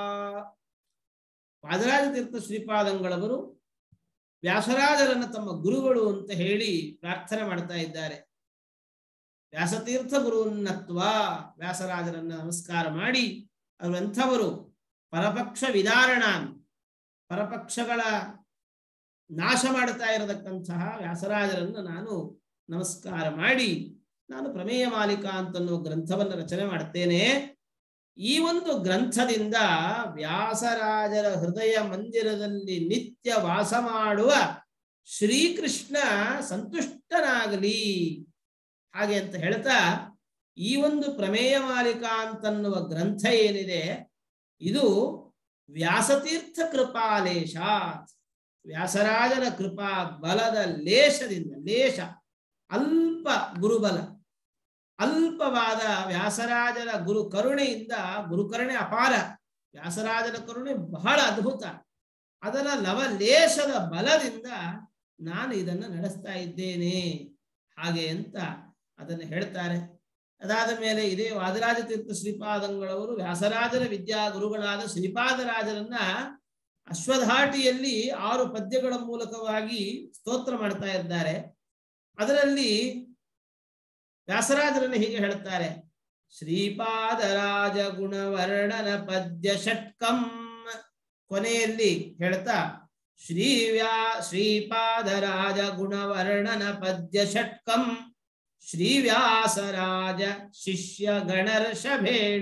ವಾದರಾಜ ತೀರ್ಥ ಶ್ರೀಪಾದಂಗಳವರು ವ್ಯಾಸರಾಜರನ್ನ ತಮ್ಮ ಗುರುಗಳು ಅಂತ ಹೇಳಿ ಪ್ರಾರ್ಥನೆ ಮಾಡ್ತಾ ಇದ್ದಾರೆ ವ್ಯಾಸತೀರ್ಥ ಗುರುನ್ನತ್ವ ವ್ಯಾಸರಾಜರನ್ನ ನಮಸ್ಕಾರ ಮಾಡಿ ಅವರೆಂಥವರು ಪರಪಕ್ಷ ವಿದಾರಣಾನ್ ಪರಪಕ್ಷಗಳ ನಾಶ ಮಾಡ್ತಾ ಇರತಕ್ಕಂತಹ ವ್ಯಾಸರಾಜರನ್ನು ನಾನು ನಮಸ್ಕಾರ ಮಾಡಿ ನಾನು ಪ್ರಮೇಯ ಮಾಲಿಕ ಅಂತನ್ನುವ ಗ್ರಂಥವನ್ನು ರಚನೆ ಮಾಡ್ತೇನೆ ಈ ಒಂದು ಗ್ರಂಥದಿಂದ ವ್ಯಾಸರಾಜರ ಹೃದಯ ಮಂದಿರದಲ್ಲಿ ನಿತ್ಯ ವಾಸ ಮಾಡುವ ಶ್ರೀಕೃಷ್ಣ ಸಂತುಷ್ಟನಾಗಲಿ ಹಾಗೆ ಅಂತ ಹೇಳ್ತಾ ಈ ಒಂದು ಪ್ರಮೇಯ ಮಾಲಿಕ ಅಂತನ್ನುವ ಗ್ರಂಥ ಏನಿದೆ ಇದು ವ್ಯಾಸತೀರ್ಥ ಕೃಪಾಲೇಶ ವ್ಯಾಸರಾಜನ ಕೃಪಾ ಬಲದ ಲೇಷದಿಂದ ಲೇಷ ಅಲ್ಪ ಗುರುಬಲ ಅಲ್ಪವಾದ ವ್ಯಾಸರಾಜನ ಗುರು ಕರುಣೆಯಿಂದ ಗುರುಕರುಣೆ ಅಪಾರ ವ್ಯಾಸರಾಜನ ಕರುಣೆ ಬಹಳ ಅದ್ಭುತ ಅದರ ಲವಲೇಶದ ಬಲದಿಂದ ನಾನು ಇದನ್ನು ನಡೆಸ್ತಾ ಇದ್ದೇನೆ ಹಾಗೆ ಅಂತ ಅದನ್ನು ಹೇಳ್ತಾರೆ ಅದಾದ ಮೇಲೆ ಇದೇ ವಾದರಾಜ ತೀರ್ಥ ಶ್ರೀಪಾದಂಗಳವರು ವ್ಯಾಸರಾಜರ ವಿದ್ಯಾ ಗುರುಗಳಾದ ಶ್ರೀಪಾದರಾಜರನ್ನ ಅಶ್ವಧಾಟಿಯಲ್ಲಿ ಆರು ಪದ್ಯಗಳ ಮೂಲಕವಾಗಿ ಸ್ತೋತ್ರ ಮಾಡ್ತಾ ಇದ್ದಾರೆ ಅದರಲ್ಲಿ ವ್ಯಾಸರಾಜರನ್ನು ಹೀಗೆ ಹೇಳ್ತಾರೆ ಶ್ರೀಪಾದರಾಜ ಗುಣವರ್ಣನ ಪದ್ಯ ಷಟ್ಕಂ ಕೊನೆಯಲ್ಲಿ ಹೇಳ್ತಾ ಶ್ರೀ ವ್ಯಾ ಶ್ರೀಪಾದರಾಜ ಗುಣವರ್ಣನ ಪದ್ಯ ಷಟ್ಕಂ ಶ್ರೀವ್ಯಾಸರಾಜ ಶಿಷ್ಯ ಗಣರ್ಷಭೇಣ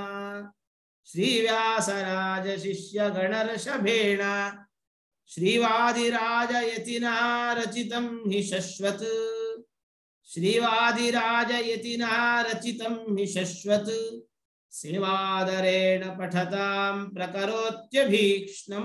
ಶ್ರೀವ್ಯಾಸರಾಜ ಶಿಷ್ಯ ಗಣರ್ಷಭೇಣ ಶ್ರೀವಾದಿರಾಜ ಯತಿನಾ ರಚಿತಂ ಹಿ ಶಶ್ವತ್ ಶ್ರೀವಾದಿರಾಜ ಯತಿನಾ ರಚಿತಂ ಹಿ ಶಶ್ವತ್ ಸೇವಾದರೇಣ ಪಠತಾಂ ಪ್ರಕರೋತ್ಯಭೀಕ್ಷ್ಣಂ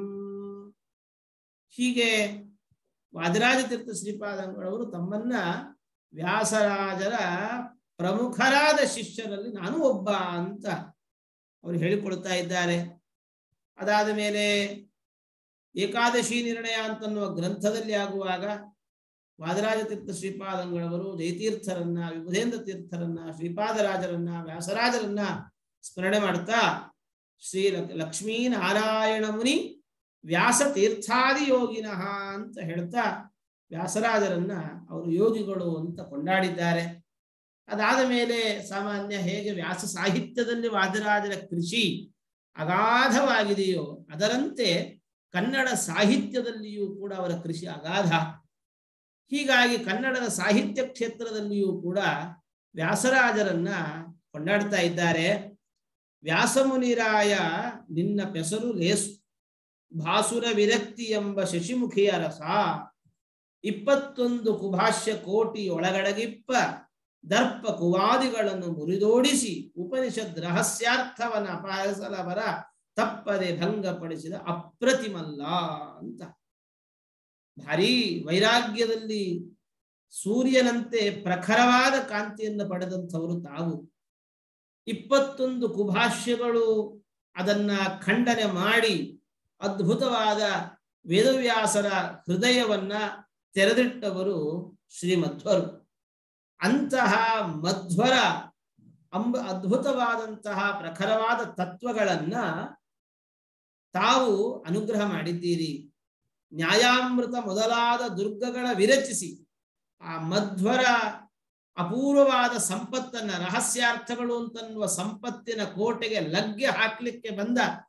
ಹೀಗೆ ವಾದರಾಜ ತೀರ್ಥ ಶ್ರೀಪಾದಂಗಳವರು ತಮ್ಮನ್ನ ವ್ಯಾಸರಾಜರ ಪ್ರಮುಖರಾದ ಶಿಷ್ಯರಲ್ಲಿ ನಾನು ಒಬ್ಬ ಅಂತ ಅವರು ಹೇಳಿಕೊಡ್ತಾ ಇದ್ದಾರೆ ಅದಾದ ಮೇಲೆ ಏಕಾದಶಿ ನಿರ್ಣಯ ಅಂತನ್ನುವ ಗ್ರಂಥದಲ್ಲಿ ಆಗುವಾಗ ವಾದರಾಜ ತೀರ್ಥ ಶ್ರೀಪಾದಂಗಳವರು ಜಯತೀರ್ಥರನ್ನ ವಿಬುಧೇಂದ್ರ ತೀರ್ಥರನ್ನ ಶ್ರೀಪಾದರಾಜರನ್ನ ವ್ಯಾಸರಾಜರನ್ನ ಸ್ಮರಣೆ ಮಾಡ್ತಾ ಶ್ರೀ ಲಕ್ಷ್ಮೀನಾರಾಯಣ ಮುನಿ ವ್ಯಾಸ ತೀರ್ಥಾದಿ ಯೋಗಿನಃ ಅಂತ ಹೇಳ್ತಾ ವ್ಯಾಸರಾಜರನ್ನ ಅವರು ಯೋಗಿಗಳು ಅಂತ ಕೊಂಡಾಡಿದ್ದಾರೆ ಅದಾದ ಮೇಲೆ ಸಾಮಾನ್ಯ ಹೇಗೆ ವ್ಯಾಸ ಸಾಹಿತ್ಯದಲ್ಲಿ ವಾದರಾಜರ ಕೃಷಿ ಅಗಾಧವಾಗಿದೆಯೋ ಅದರಂತೆ ಕನ್ನಡ ಸಾಹಿತ್ಯದಲ್ಲಿಯೂ ಕೂಡ ಅವರ ಕೃಷಿ ಅಗಾಧ ಹೀಗಾಗಿ ಕನ್ನಡದ ಸಾಹಿತ್ಯ ಕ್ಷೇತ್ರದಲ್ಲಿಯೂ ಕೂಡ ವ್ಯಾಸರಾಜರನ್ನ ಕೊಂಡಾಡ್ತಾ ಇದ್ದಾರೆ ವ್ಯಾಸಮುನಿರಾಯ ನಿನ್ನ ಪೆಸರು ಲೇಸು ಭಾಸುರ ವಿರಕ್ತಿ ಎಂಬ ಶಶಿಮುಖಿಯ ರಸ ಇಪ್ಪತ್ತೊಂದು ಕುಭಾಷ್ಯ ಕೋಟಿ ಒಳಗಡಗಿಪ್ಪ ದರ್ಪ ಕುವಾದಿಗಳನ್ನು ಮುರಿದೋಡಿಸಿ ಉಪನಿಷದ್ ರಹಸ್ಯಾರ್ಥವನ್ನ ಅಪಹರಿಸಲವರ ತಪ್ಪದೆ ಭಂಗಪಡಿಸಿದ ಅಪ್ರತಿಮಲ್ಲ ಅಂತ ಭಾರೀ ವೈರಾಗ್ಯದಲ್ಲಿ ಸೂರ್ಯನಂತೆ ಪ್ರಖರವಾದ ಕಾಂತಿಯನ್ನು ಪಡೆದಂಥವರು ತಾವು ಇಪ್ಪತ್ತೊಂದು ಕುಭಾಷ್ಯಗಳು ಅದನ್ನ ಖಂಡನೆ ಮಾಡಿ ಅದ್ಭುತವಾದ ವೇದವ್ಯಾಸರ ಹೃದಯವನ್ನ ತೆರೆದಿಟ್ಟವರು ಶ್ರೀಮಧ್ವರು ಅಂತಹ ಮಧ್ವರ ಅಂಬ ಅದ್ಭುತವಾದಂತಹ ಪ್ರಖರವಾದ ತತ್ವಗಳನ್ನ ತಾವು ಅನುಗ್ರಹ ಮಾಡಿದ್ದೀರಿ ನ್ಯಾಯಾಮೃತ ಮೊದಲಾದ ದುರ್ಗಗಳ ವಿರಚಿಸಿ ಆ ಮಧ್ವರ ಅಪೂರ್ವವಾದ ಸಂಪತ್ತನ್ನ ರಹಸ್ಯಾರ್ಥಗಳು ಅಂತನ್ನುವ ಸಂಪತ್ತಿನ ಕೋಟೆಗೆ ಲಗ್ಗೆ ಹಾಕ್ಲಿಕ್ಕೆ ಬಂದ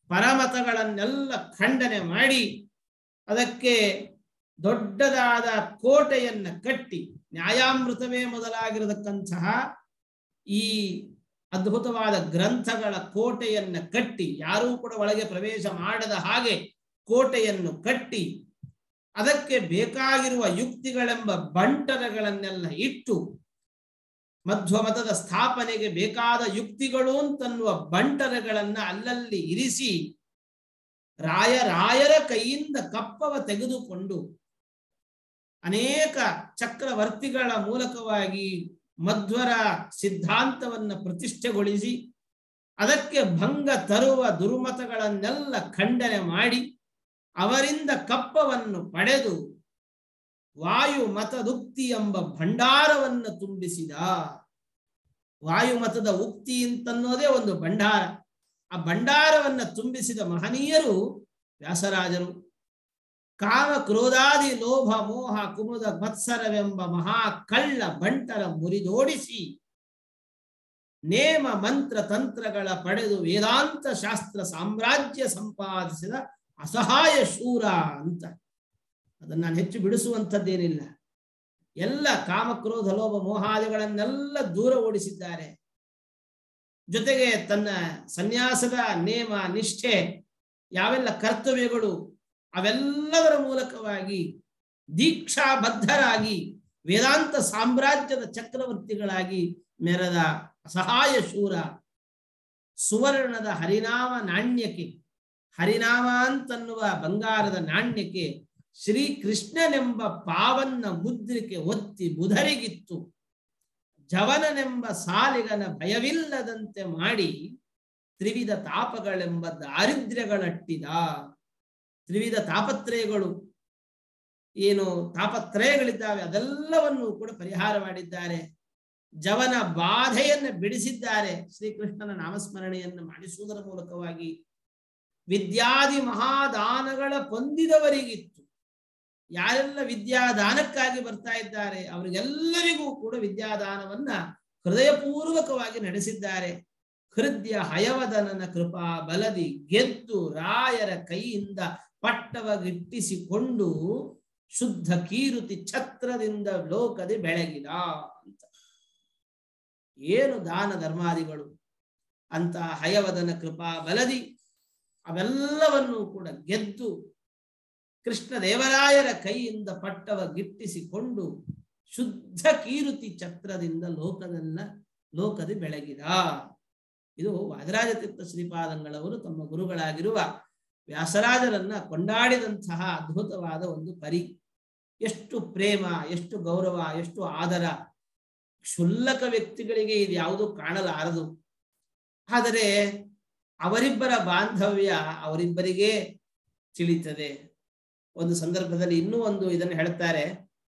ಪರಮತಗಳನ್ನೆಲ್ಲ ಖಂಡನೆ ಮಾಡಿ ಅದಕ್ಕೆ ದೊಡ್ಡದಾದ ಕೋಟೆಯನ್ನ ಕಟ್ಟಿ ನ್ಯಾಯಾಮೃತವೇ ಮೊದಲಾಗಿರತಕ್ಕಂತಹ ಈ ಅದ್ಭುತವಾದ ಗ್ರಂಥಗಳ ಕೋಟೆಯನ್ನ ಕಟ್ಟಿ ಯಾರೂ ಕೂಡ ಒಳಗೆ ಪ್ರವೇಶ ಮಾಡದ ಹಾಗೆ ಕೋಟೆಯನ್ನು ಕಟ್ಟಿ ಅದಕ್ಕೆ ಬೇಕಾಗಿರುವ ಯುಕ್ತಿಗಳೆಂಬ ಬಂಟರಗಳನ್ನೆಲ್ಲ ಇಟ್ಟು ಮಧ್ವಮತದ ಸ್ಥಾಪನೆಗೆ ಬೇಕಾದ ಯುಕ್ತಿಗಳು ಅಂತನ್ನುವ ಬಂಟರಗಳನ್ನ ಅಲ್ಲಲ್ಲಿ ಇರಿಸಿ ರಾಯ ರಾಯರ ಕೈಯಿಂದ ಕಪ್ಪವ ತೆಗೆದುಕೊಂಡು ಅನೇಕ ಚಕ್ರವರ್ತಿಗಳ ಮೂಲಕವಾಗಿ ಮಧ್ವರ ಸಿದ್ಧಾಂತವನ್ನ ಪ್ರತಿಷ್ಠೆಗೊಳಿಸಿ ಅದಕ್ಕೆ ಭಂಗ ತರುವ ದುರ್ಮತಗಳನ್ನೆಲ್ಲ ಖಂಡನೆ ಮಾಡಿ ಅವರಿಂದ ಕಪ್ಪವನ್ನು ಪಡೆದು ವಾಯು ಮತದುಕ್ತಿ ಎಂಬ ಭಂಡಾರವನ್ನು ತುಂಬಿಸಿದ ವಾಯುಮತದ ಉಕ್ತಿ ಅಂತನ್ನೋದೇ ಒಂದು ಭಂಡಾರ ಆ ಭಂಡಾರವನ್ನ ತುಂಬಿಸಿದ ಮಹನೀಯರು ವ್ಯಾಸರಾಜರು ಕಾಮ ಕ್ರೋಧಾದಿ ಲೋಭ ಮೋಹ ಕುಮುದ ಮತ್ಸರವೆಂಬ ಮಹಾ ಕಳ್ಳ ಬಂಟರ ಮುರಿದೋಡಿಸಿ ನೇಮ ಮಂತ್ರ ತಂತ್ರಗಳ ಪಡೆದು ವೇದಾಂತ ಶಾಸ್ತ್ರ ಸಾಮ್ರಾಜ್ಯ ಸಂಪಾದಿಸಿದ ಅಸಹಾಯ ಶೂರ ಅಂತ ಅದನ್ನ ನಾನು ಹೆಚ್ಚು ಬಿಡಿಸುವಂಥದ್ದೇನಿಲ್ಲ ಎಲ್ಲ ಕಾಮಕ್ರೋಧ ಲೋಭ ಮೋಹಾದಿಗಳನ್ನೆಲ್ಲ ದೂರ ಓಡಿಸಿದ್ದಾರೆ ಜೊತೆಗೆ ತನ್ನ ಸನ್ಯಾಸದ ನೇಮ ನಿಷ್ಠೆ ಯಾವೆಲ್ಲ ಕರ್ತವ್ಯಗಳು ಅವೆಲ್ಲದರ ಮೂಲಕವಾಗಿ ದೀಕ್ಷಾಬದ್ಧರಾಗಿ ವೇದಾಂತ ಸಾಮ್ರಾಜ್ಯದ ಚಕ್ರವರ್ತಿಗಳಾಗಿ ಮೆರೆದ ಅಸಹಾಯ ಶೂರ ಸುವರ್ಣದ ಹರಿನಾಮ ನಾಣ್ಯಕ್ಕೆ ಹರಿನಾಮ ಅಂತನ್ನುವ ಬಂಗಾರದ ನಾಣ್ಯಕ್ಕೆ ಶ್ರೀ ಕೃಷ್ಣನೆಂಬ ಪಾವನ್ನ ಮುದ್ರಿಕೆ ಒತ್ತಿ ಬುಧರಿಗಿತ್ತು ಜವನನೆಂಬ ಸಾಲಿಗನ ಭಯವಿಲ್ಲದಂತೆ ಮಾಡಿ ತ್ರಿವಿಧ ತಾಪಗಳೆಂಬ ದಾರಿದ್ರ್ಯಗಳಟ್ಟಿದ ತ್ರಿವಿಧ ತಾಪತ್ರಯಗಳು ಏನು ತಾಪತ್ರಯಗಳಿದ್ದಾವೆ ಅದೆಲ್ಲವನ್ನು ಕೂಡ ಪರಿಹಾರ ಮಾಡಿದ್ದಾರೆ ಜವನ ಬಾಧೆಯನ್ನು ಬಿಡಿಸಿದ್ದಾರೆ ಶ್ರೀಕೃಷ್ಣನ ನಾಮಸ್ಮರಣೆಯನ್ನು ಮಾಡಿಸುವುದರ ಮೂಲಕವಾಗಿ ವಿದ್ಯಾದಿ ಮಹಾದಾನಗಳ ಹೊಂದಿದವರಿಗಿತ್ತು ಯಾರೆಲ್ಲ ವಿದ್ಯಾದಾನಕ್ಕಾಗಿ ಬರ್ತಾ ಇದ್ದಾರೆ ಅವರಿಗೆಲ್ಲರಿಗೂ ಕೂಡ ವಿದ್ಯಾದಾನವನ್ನ ಹೃದಯಪೂರ್ವಕವಾಗಿ ನಡೆಸಿದ್ದಾರೆ ಹೃದಯ ಹಯವದನನ ಕೃಪಾ ಬಲದಿ ಗೆದ್ದು ರಾಯರ ಕೈಯಿಂದ ಪಟ್ಟವಗಿಟ್ಟಿಸಿಕೊಂಡು ಶುದ್ಧ ಕೀರುತಿ ಛತ್ರದಿಂದ ಲೋಕದಿ ಬೆಳಗಿದ ಅಂತ ಏನು ದಾನ ಧರ್ಮಾದಿಗಳು ಅಂತ ಹಯವದನ ಕೃಪಾ ಬಲದಿ ಅವೆಲ್ಲವನ್ನು ಕೂಡ ಗೆದ್ದು ಕೃಷ್ಣ ದೇವರಾಯರ ಕೈಯಿಂದ ಪಟ್ಟವ ಗಿಟ್ಟಿಸಿಕೊಂಡು ಶುದ್ಧ ಕೀರುತಿ ಛತ್ರದಿಂದ ಲೋಕದಲ್ಲ ಲೋಕದಿ ಬೆಳಗಿದ ಇದು ವಾದರಾಜ ತೀರ್ಥ ಶ್ರೀಪಾದಂಗಳವರು ತಮ್ಮ ಗುರುಗಳಾಗಿರುವ ವ್ಯಾಸರಾಜರನ್ನ ಕೊಂಡಾಡಿದಂತಹ ಅದ್ಭುತವಾದ ಒಂದು ಪರಿ ಎಷ್ಟು ಪ್ರೇಮ ಎಷ್ಟು ಗೌರವ ಎಷ್ಟು ಆದರ ಕ್ಷುಲ್ಲಕ ವ್ಯಕ್ತಿಗಳಿಗೆ ಇದು ಯಾವುದು ಕಾಣಲಾರದು ಆದರೆ ಅವರಿಬ್ಬರ ಬಾಂಧವ್ಯ ಅವರಿಬ್ಬರಿಗೆ ತಿಳಿತದೆ ಒಂದು ಸಂದರ್ಭದಲ್ಲಿ ಇನ್ನೂ ಒಂದು ಇದನ್ನು ಹೇಳ್ತಾರೆ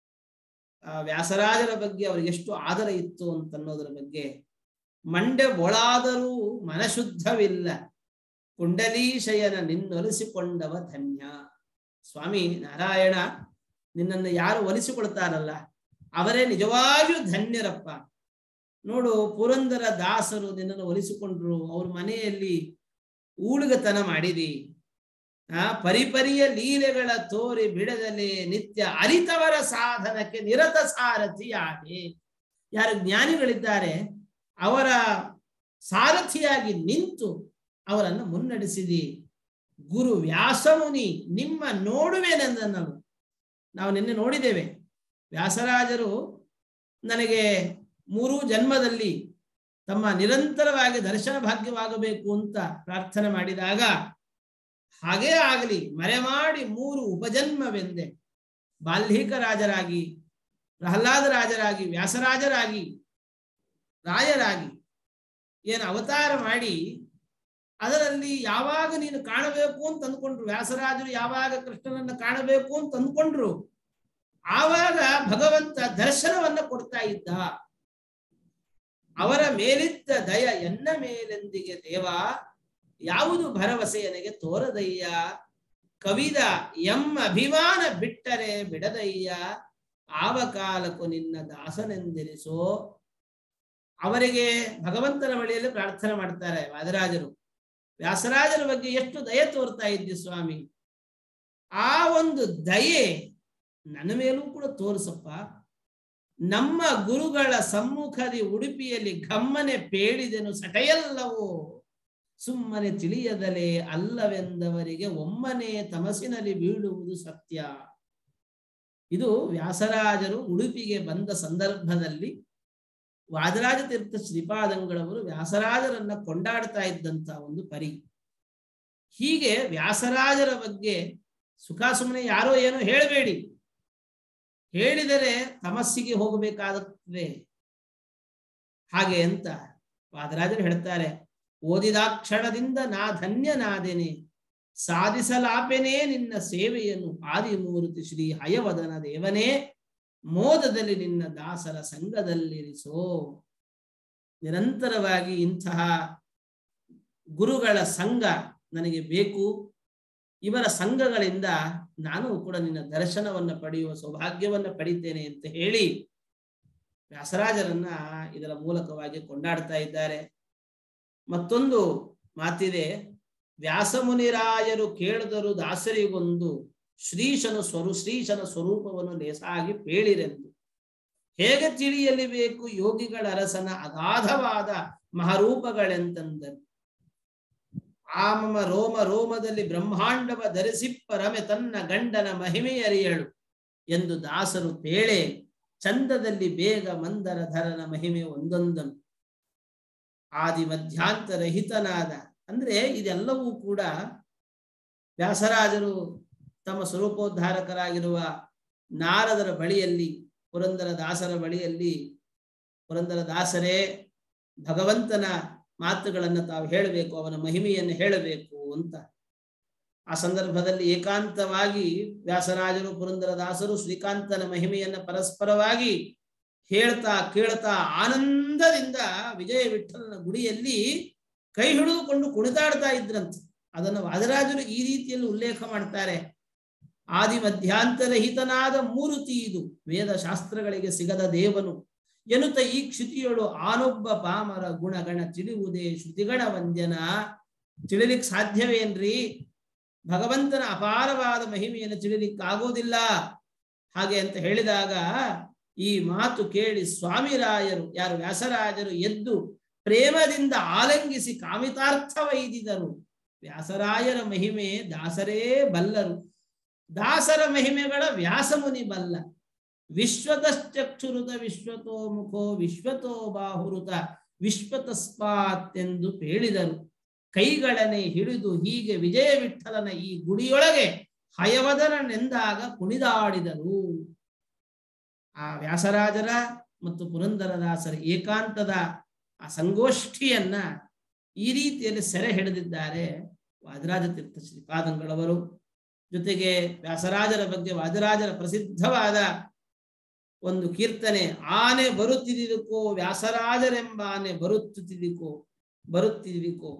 ಆ ವ್ಯಾಸರಾಜರ ಬಗ್ಗೆ ಅವರಿಗೆ ಎಷ್ಟು ಆದರ ಇತ್ತು ಅಂತನ್ನೋದರ ಬಗ್ಗೆ ಮಂಡೆ ಒಳಾದರೂ ಮನಶುದ್ಧವಿಲ್ಲ ಕುಂಡಲೀಶಯನ ನಿನ್ನೊಲಿಸಿಕೊಂಡವ ಧನ್ಯ ಸ್ವಾಮಿ ನಾರಾಯಣ ನಿನ್ನನ್ನು ಯಾರು ಒಲಿಸಿಕೊಳ್ತಾರಲ್ಲ ಅವರೇ ನಿಜವಾಗಿಯೂ ಧನ್ಯರಪ್ಪ ನೋಡು ಪುರಂದರ ದಾಸರು ನಿನ್ನನ್ನು ಒಲಿಸಿಕೊಂಡ್ರು ಅವ್ರ ಮನೆಯಲ್ಲಿ ಊಳುಗತನ ಮಾಡಿದಿ ಆ ಪರಿಪರಿಯ ಲೀಲೆಗಳ ತೋರಿ ಬಿಡದಲೆ ನಿತ್ಯ ಅರಿತವರ ಸಾಧನಕ್ಕೆ ನಿರತ ಸಾರಥಿಯಾಗಿ ಯಾರು ಜ್ಞಾನಿಗಳಿದ್ದಾರೆ ಅವರ ಸಾರಥಿಯಾಗಿ ನಿಂತು ಅವರನ್ನು ಮುನ್ನಡೆಸಿದಿ ಗುರು ವ್ಯಾಸಮುನಿ ನಿಮ್ಮ ನೋಡುವೆನೆಂದನು ನಾವು ನಿನ್ನೆ ನೋಡಿದ್ದೇವೆ ವ್ಯಾಸರಾಜರು ನನಗೆ ಮೂರು ಜನ್ಮದಲ್ಲಿ ತಮ್ಮ ನಿರಂತರವಾಗಿ ದರ್ಶನ ಭಾಗ್ಯವಾಗಬೇಕು ಅಂತ ಪ್ರಾರ್ಥನೆ ಮಾಡಿದಾಗ ಹಾಗೇ ಆಗಲಿ ಮರೆಮಾಡಿ ಮೂರು ಉಪಜನ್ಮವೆಂದೆ ಬಾಲ್ಹಿಕ ರಾಜರಾಗಿ ಪ್ರಹ್ಲಾದ ರಾಜರಾಗಿ ವ್ಯಾಸರಾಜರಾಗಿ ರಾಯರಾಗಿ ಏನು ಅವತಾರ ಮಾಡಿ ಅದರಲ್ಲಿ ಯಾವಾಗ ನೀನು ಕಾಣಬೇಕು ಅಂತ ಅಂದ್ಕೊಂಡ್ರು ವ್ಯಾಸರಾಜರು ಯಾವಾಗ ಕೃಷ್ಣನನ್ನ ಕಾಣಬೇಕು ಅಂತ ಅಂದ್ಕೊಂಡ್ರು ಆವಾಗ ಭಗವಂತ ದರ್ಶನವನ್ನ ಕೊಡ್ತಾ ಇದ್ದ ಅವರ ಮೇಲಿದ್ದ ದಯ ಎನ್ನ ಮೇಲೆಂದಿಗೆ ದೇವ ಯಾವುದು ಭರವಸೆ ನನಗೆ ತೋರದಯ್ಯ ಕವಿದ ಎಂ ಅಭಿಮಾನ ಬಿಟ್ಟರೆ ಬಿಡದಯ್ಯ ಆವ ಕಾಲಕ್ಕೂ ನಿನ್ನ ವ್ಯಾಸರಾಜರ ಬಗ್ಗೆ ಎಷ್ಟು ದಯೆ ತೋರ್ತಾ ಇದ್ದಿ ಸ್ವಾಮಿ ಆ ಒಂದು ದಯೆ ನನ್ನ ಮೇಲೂ ಕೂಡ ತೋರಿಸಪ್ಪ ನಮ್ಮ ಗುರುಗಳ ಸಮ್ಮುಖದಿ ಉಡುಪಿಯಲ್ಲಿ ಗಮ್ಮನೆ ಪೇಳಿದೆನು ಸಟೆಯಲ್ಲವೋ ಸುಮ್ಮನೆ ತಿಳಿಯದಲೇ ಅಲ್ಲವೆಂದವರಿಗೆ ಒಮ್ಮನೆ ತಮಸಿನಲ್ಲಿ ಬೀಳುವುದು ಸತ್ಯ ಇದು ವ್ಯಾಸರಾಜರು ಉಡುಪಿಗೆ ಬಂದ ಸಂದರ್ಭದಲ್ಲಿ ವಾದರಾಜ ತೀರ್ಥ ಶ್ರೀಪಾದಂಗಳವರು ವ್ಯಾಸರಾಜರನ್ನ ಕೊಂಡಾಡ್ತಾ ಇದ್ದಂತ ಒಂದು ಪರಿ ಹೀಗೆ ವ್ಯಾಸರಾಜರ ಬಗ್ಗೆ ಸುಖ ಸುಮ್ಮನೆ ಯಾರೋ ಏನೋ ಹೇಳಬೇಡಿ ಹೇಳಿದರೆ ತಮಸ್ಸಿಗೆ ಹೋಗಬೇಕಾಗುತ್ತದೆ ಹಾಗೆ ಅಂತ ವಾದರಾಜರು ಹೇಳ್ತಾರೆ ಓದಿದಾಕ್ಷಣದಿಂದ ನಾ ಧನ್ಯನಾದೆನೆ ಸಾಧಿಸಲಾಪೆನೇ ನಿನ್ನ ಸೇವೆಯನ್ನು ಆದಿಮೂರ್ತಿ ಶ್ರೀ ಹಯವದನ ದೇವನೇ ಮೋದದಲ್ಲಿ ನಿನ್ನ ದಾಸರ ಸಂಘದಲ್ಲಿರಿಸೋ ನಿರಂತರವಾಗಿ ಇಂತಹ ಗುರುಗಳ ಸಂಘ ನನಗೆ ಬೇಕು ಇವರ ಸಂಘಗಳಿಂದ ನಾನು ಕೂಡ ನಿನ್ನ ದರ್ಶನವನ್ನ ಪಡೆಯುವ ಸೌಭಾಗ್ಯವನ್ನ ಪಡಿತೇನೆ ಅಂತ ಹೇಳಿ ವ್ಯಾಸರಾಜರನ್ನ ಇದರ ಮೂಲಕವಾಗಿ ಕೊಂಡಾಡ್ತಾ ಇದ್ದಾರೆ ಮತ್ತೊಂದು ಮಾತಿದೆ ವ್ಯಾಸಮುನಿರಾಯರು ಕೇಳಿದರು ದಾಸರಿಗೊಂದು ಶ್ರೀಶನು ಸ್ವರು ಶ್ರೀಶನ ಸ್ವರೂಪವನ್ನು ಲೇಸಾಗಿ ಪೇಳಿರೆಂದು ಹೇಗೆ ತಿಳಿಯಲಿ ಬೇಕು ಯೋಗಿಗಳ ಅರಸನ ಅಗಾಧವಾದ ಮಹಾರೂಪಗಳೆಂತಂದರು ಆಮಮ ರೋಮ ರೋಮದಲ್ಲಿ ಬ್ರಹ್ಮಾಂಡವ ಧರಿಸಿಪ್ಪ ರಮೆ ತನ್ನ ಗಂಡನ ಮಹಿಮೆಯರಿಯಳು ಎಂದು ದಾಸರು ಪೇಳೆ ಚಂದದಲ್ಲಿ ಬೇಗ ಮಂದರ ಧರನ ಮಹಿಮೆ ಒಂದೊಂದನು ಆದಿ ಮಧ್ಯಾಂತರಹಿತನಾದ ಅಂದ್ರೆ ಇದೆಲ್ಲವೂ ಕೂಡ ವ್ಯಾಸರಾಜರು ತಮ್ಮ ಸ್ವರೂಪೋದ್ಧಾರಕರಾಗಿರುವ ನಾರದರ ಬಳಿಯಲ್ಲಿ ಪುರಂದರ ದಾಸರ ಬಳಿಯಲ್ಲಿ ಪುರಂದರ ದಾಸರೇ ಭಗವಂತನ ಮಾತುಗಳನ್ನು ತಾವು ಹೇಳಬೇಕು ಅವನ ಮಹಿಮೆಯನ್ನು ಹೇಳಬೇಕು ಅಂತ ಆ ಸಂದರ್ಭದಲ್ಲಿ ಏಕಾಂತವಾಗಿ ವ್ಯಾಸರಾಜರು ಪುರಂದರ ದಾಸರು ಶ್ರೀಕಾಂತನ ಮಹಿಮೆಯನ್ನ ಪರಸ್ಪರವಾಗಿ ಹೇಳ್ತಾ ಕೇಳ್ತಾ ಆನಂದದಿಂದ ವಿಜಯ ವಿಠಲನ ಗುಡಿಯಲ್ಲಿ ಕೈ ಹಿಡಿದುಕೊಂಡು ಕುಣಿತಾಡ್ತಾ ಇದ್ರಂತೆ ಅದನ್ನು ವಾದರಾಜರು ಈ ರೀತಿಯಲ್ಲಿ ಉಲ್ಲೇಖ ಮಾಡ್ತಾರೆ ಆದಿ ಮಧ್ಯಾಂತರಹಿತನಾದ ಮೂರುತಿ ಇದು ವೇದ ಶಾಸ್ತ್ರಗಳಿಗೆ ಸಿಗದ ದೇವನು ಎನ್ನುತ್ತ ಈ ಕ್ಷಿತಿಯೊಳು ಆನೊಬ್ಬ ಪಾಮರ ಗುಣಗಣ ತಿಳಿಯುವುದೇ ಶ್ರುತಿಗಣ ವಂದ್ಯನ ತಿಳಿಲಿಕ್ ಸಾಧ್ಯವೇನ್ರಿ ಭಗವಂತನ ಅಪಾರವಾದ ಮಹಿಮೆಯನ್ನು ತಿಳಿಲಿಕ್ಕೆ ಆಗೋದಿಲ್ಲ ಹಾಗೆ ಅಂತ ಹೇಳಿದಾಗ ಈ ಮಾತು ಕೇಳಿ ಸ್ವಾಮಿರಾಯರು ಯಾರು ವ್ಯಾಸರಾಜರು ಎದ್ದು ಪ್ರೇಮದಿಂದ ಆಲಂಗಿಸಿ ಕಾಮಿತಾರ್ಥವೈದಿದರು ವ್ಯಾಸರಾಯರ ಮಹಿಮೆ ದಾಸರೇ ಬಲ್ಲರು ದಾಸರ ಮಹಿಮೆಗಳ ವ್ಯಾಸಮುನಿ ಬಲ್ಲ ವಿಶ್ವತಶ್ಚಕ್ಷುರುತ ವಿಶ್ವತೋ ಮುಖೋ ವಿಶ್ವತೋ ಬಾಹುರುತ ವಿಶ್ವತಸ್ಪಾತ್ ಎಂದು ಹೇಳಿದರು ಕೈಗಳನೆ ಹಿಡಿದು ಹೀಗೆ ವಿಜಯ ವಿಠಲನ ಈ ಗುಡಿಯೊಳಗೆ ಹಯವದರನೆಂದಾಗ ಕುಣಿದಾಡಿದರು ಆ ವ್ಯಾಸರಾಜರ ಮತ್ತು ಪುರಂದರದಾಸರ ಏಕಾಂತದ ಆ ಸಂಗೋಷ್ಠಿಯನ್ನ ಈ ರೀತಿಯಲ್ಲಿ ಸೆರೆ ಹಿಡಿದಿದ್ದಾರೆ ವಾದರಾಜ ತೀರ್ಥ ಶ್ರೀಪಾದಂಗಳವರು ಜೊತೆಗೆ ವ್ಯಾಸರಾಜರ ಬಗ್ಗೆ ವಾದರಾಜರ ಪ್ರಸಿದ್ಧವಾದ ಒಂದು ಕೀರ್ತನೆ ಆನೆ ಬರುತ್ತಿದಿಕೋ ವ್ಯಾಸರಾಜರೆಂಬ ಆನೆ ಬರುತ್ತಿದಿಕೋ ಬರುತ್ತಿದಿಕೋ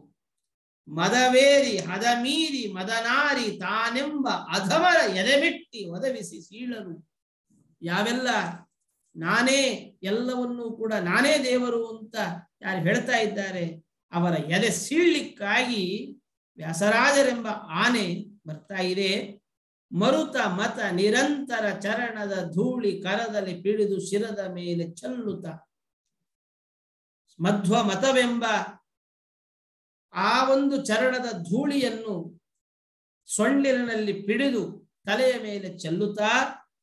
ಮದವೇರಿ ಹದ ಮೀರಿ ಮದನಾರಿ ತಾನೆಂಬ ಅಧಮರ ಎದೆಬಿಟ್ಟಿ ಒದವಿಸಿ ಸೀಳರು ಯಾವೆಲ್ಲ ನಾನೇ ಎಲ್ಲವನ್ನೂ ಕೂಡ ನಾನೇ ದೇವರು ಅಂತ ಯಾರು ಹೇಳ್ತಾ ಇದ್ದಾರೆ ಅವರ ಎದೆ ಸೀಳ್ಲಿಕ್ಕಾಗಿ ವ್ಯಾಸರಾಜರೆಂಬ ಆನೆ ಬರ್ತಾ ಇದೆ ಮರುತ ಮತ ನಿರಂತರ ಚರಣದ ಧೂಳಿ ಕರದಲ್ಲಿ ಪಿಡಿದು ಶಿರದ ಮೇಲೆ ಚಲ್ಲುತ್ತ ಮಧ್ವ ಮತವೆಂಬ ಆ ಒಂದು ಚರಣದ ಧೂಳಿಯನ್ನು ಸೊಳ್ಳಿನಲ್ಲಿ ಪಿಡಿದು ತಲೆಯ ಮೇಲೆ ಚೆಲ್ಲುತ್ತಾ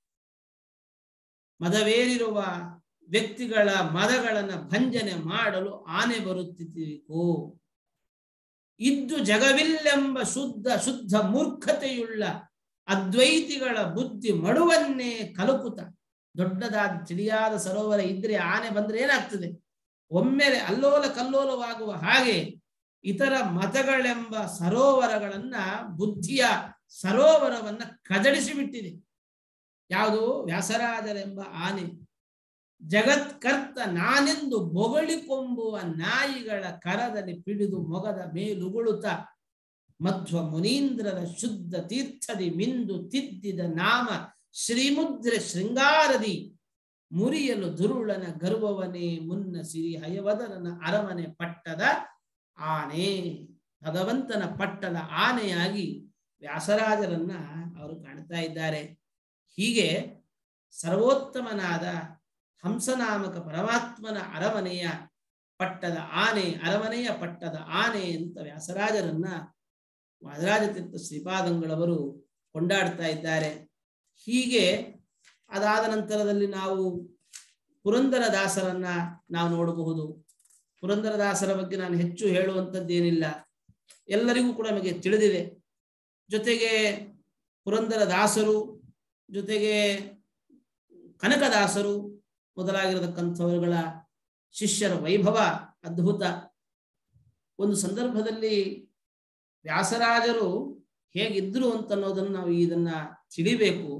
ಮದವೇರಿರುವ ವ್ಯಕ್ತಿಗಳ ಮದಗಳನ್ನ ಭಂಜನೆ ಮಾಡಲು ಆನೆ ಬರುತ್ತಿದ್ದೀಕೋ ಇದ್ದು ಜಗವಿಲ್ಲೆಂಬ ಶುದ್ಧ ಶುದ್ಧ ಮೂರ್ಖತೆಯುಳ್ಳ ಅದ್ವೈತಿಗಳ ಬುದ್ಧಿ ಮಡುವನ್ನೇ ಕಲುಕುತ ದೊಡ್ಡದಾದ ತಿಳಿಯಾದ ಸರೋವರ ಇದ್ರೆ ಆನೆ ಬಂದ್ರೆ ಏನಾಗ್ತದೆ ಒಮ್ಮೆಲೆ ಅಲ್ಲೋಲ ಕಲ್ಲೋಲವಾಗುವ ಹಾಗೆ ಇತರ ಮತಗಳೆಂಬ ಸರೋವರಗಳನ್ನ ಬುದ್ಧಿಯ ಸರೋವರವನ್ನ ಕದಡಿಸಿ ಬಿಟ್ಟಿದೆ ಯಾವುದು ವ್ಯಾಸರಾಜರೆಂಬ ಆನೆ ಜಗತ್ಕರ್ತ ನಾನೆಂದು ಬೊಗಳಿಕೊಂಬುವ ನಾಯಿಗಳ ಕರದಲ್ಲಿ ಪಿಡಿದು ಮೊಗದ ಮೇಲುಗುಳುತ್ತ ಮಧ್ವ ಮುನೀಂದ್ರರ ಶುದ್ಧ ತೀರ್ಥದಿ ಮಿಂದು ತಿದ್ದಿದ ನಾಮ ಶ್ರೀಮುದ್ರೆ ಶೃಂಗಾರದಿ ಮುರಿಯಲು ದುರುಳನ ಗರ್ವವನೇ ಮುನ್ನ ಸಿರಿ ಹಯವದರನ ಅರಮನೆ ಪಟ್ಟದ ಆನೆ ಭಗವಂತನ ಪಟ್ಟದ ಆನೆಯಾಗಿ ವ್ಯಾಸರಾಜರನ್ನ ಅವರು ಕಾಣ್ತಾ ಇದ್ದಾರೆ ಹೀಗೆ ಸರ್ವೋತ್ತಮನಾದ ಹಂಸನಾಮಕ ಪರಮಾತ್ಮನ ಅರಮನೆಯ ಪಟ್ಟದ ಆನೆ ಅರಮನೆಯ ಪಟ್ಟದ ಆನೆ ಅಂತ ವ್ಯಾಸರಾಜರನ್ನ ವಾದರಾಜ ತೀರ್ಥ ಶ್ರೀಪಾದಂಗಳವರು ಕೊಂಡಾಡ್ತಾ ಇದ್ದಾರೆ ಹೀಗೆ ಅದಾದ ನಂತರದಲ್ಲಿ ನಾವು ಪುರಂದರದಾಸರನ್ನ ನಾವು ನೋಡಬಹುದು ಪುರಂದರದಾಸರ ಬಗ್ಗೆ ನಾನು ಹೆಚ್ಚು ಹೇಳುವಂಥದ್ದೇನಿಲ್ಲ ಎಲ್ಲರಿಗೂ ಕೂಡ ನಮಗೆ ತಿಳಿದಿದೆ ಜೊತೆಗೆ ಪುರಂದರದಾಸರು ಜೊತೆಗೆ ಕನಕದಾಸರು ಮೊದಲಾಗಿರತಕ್ಕಂಥವರುಗಳ ಶಿಷ್ಯರ ವೈಭವ ಅದ್ಭುತ ಒಂದು ಸಂದರ್ಭದಲ್ಲಿ ವ್ಯಾಸರಾಜರು ಹೇಗಿದ್ರು ಅಂತ ಅನ್ನೋದನ್ನು ನಾವು ಇದನ್ನ ತಿಳಿಬೇಕು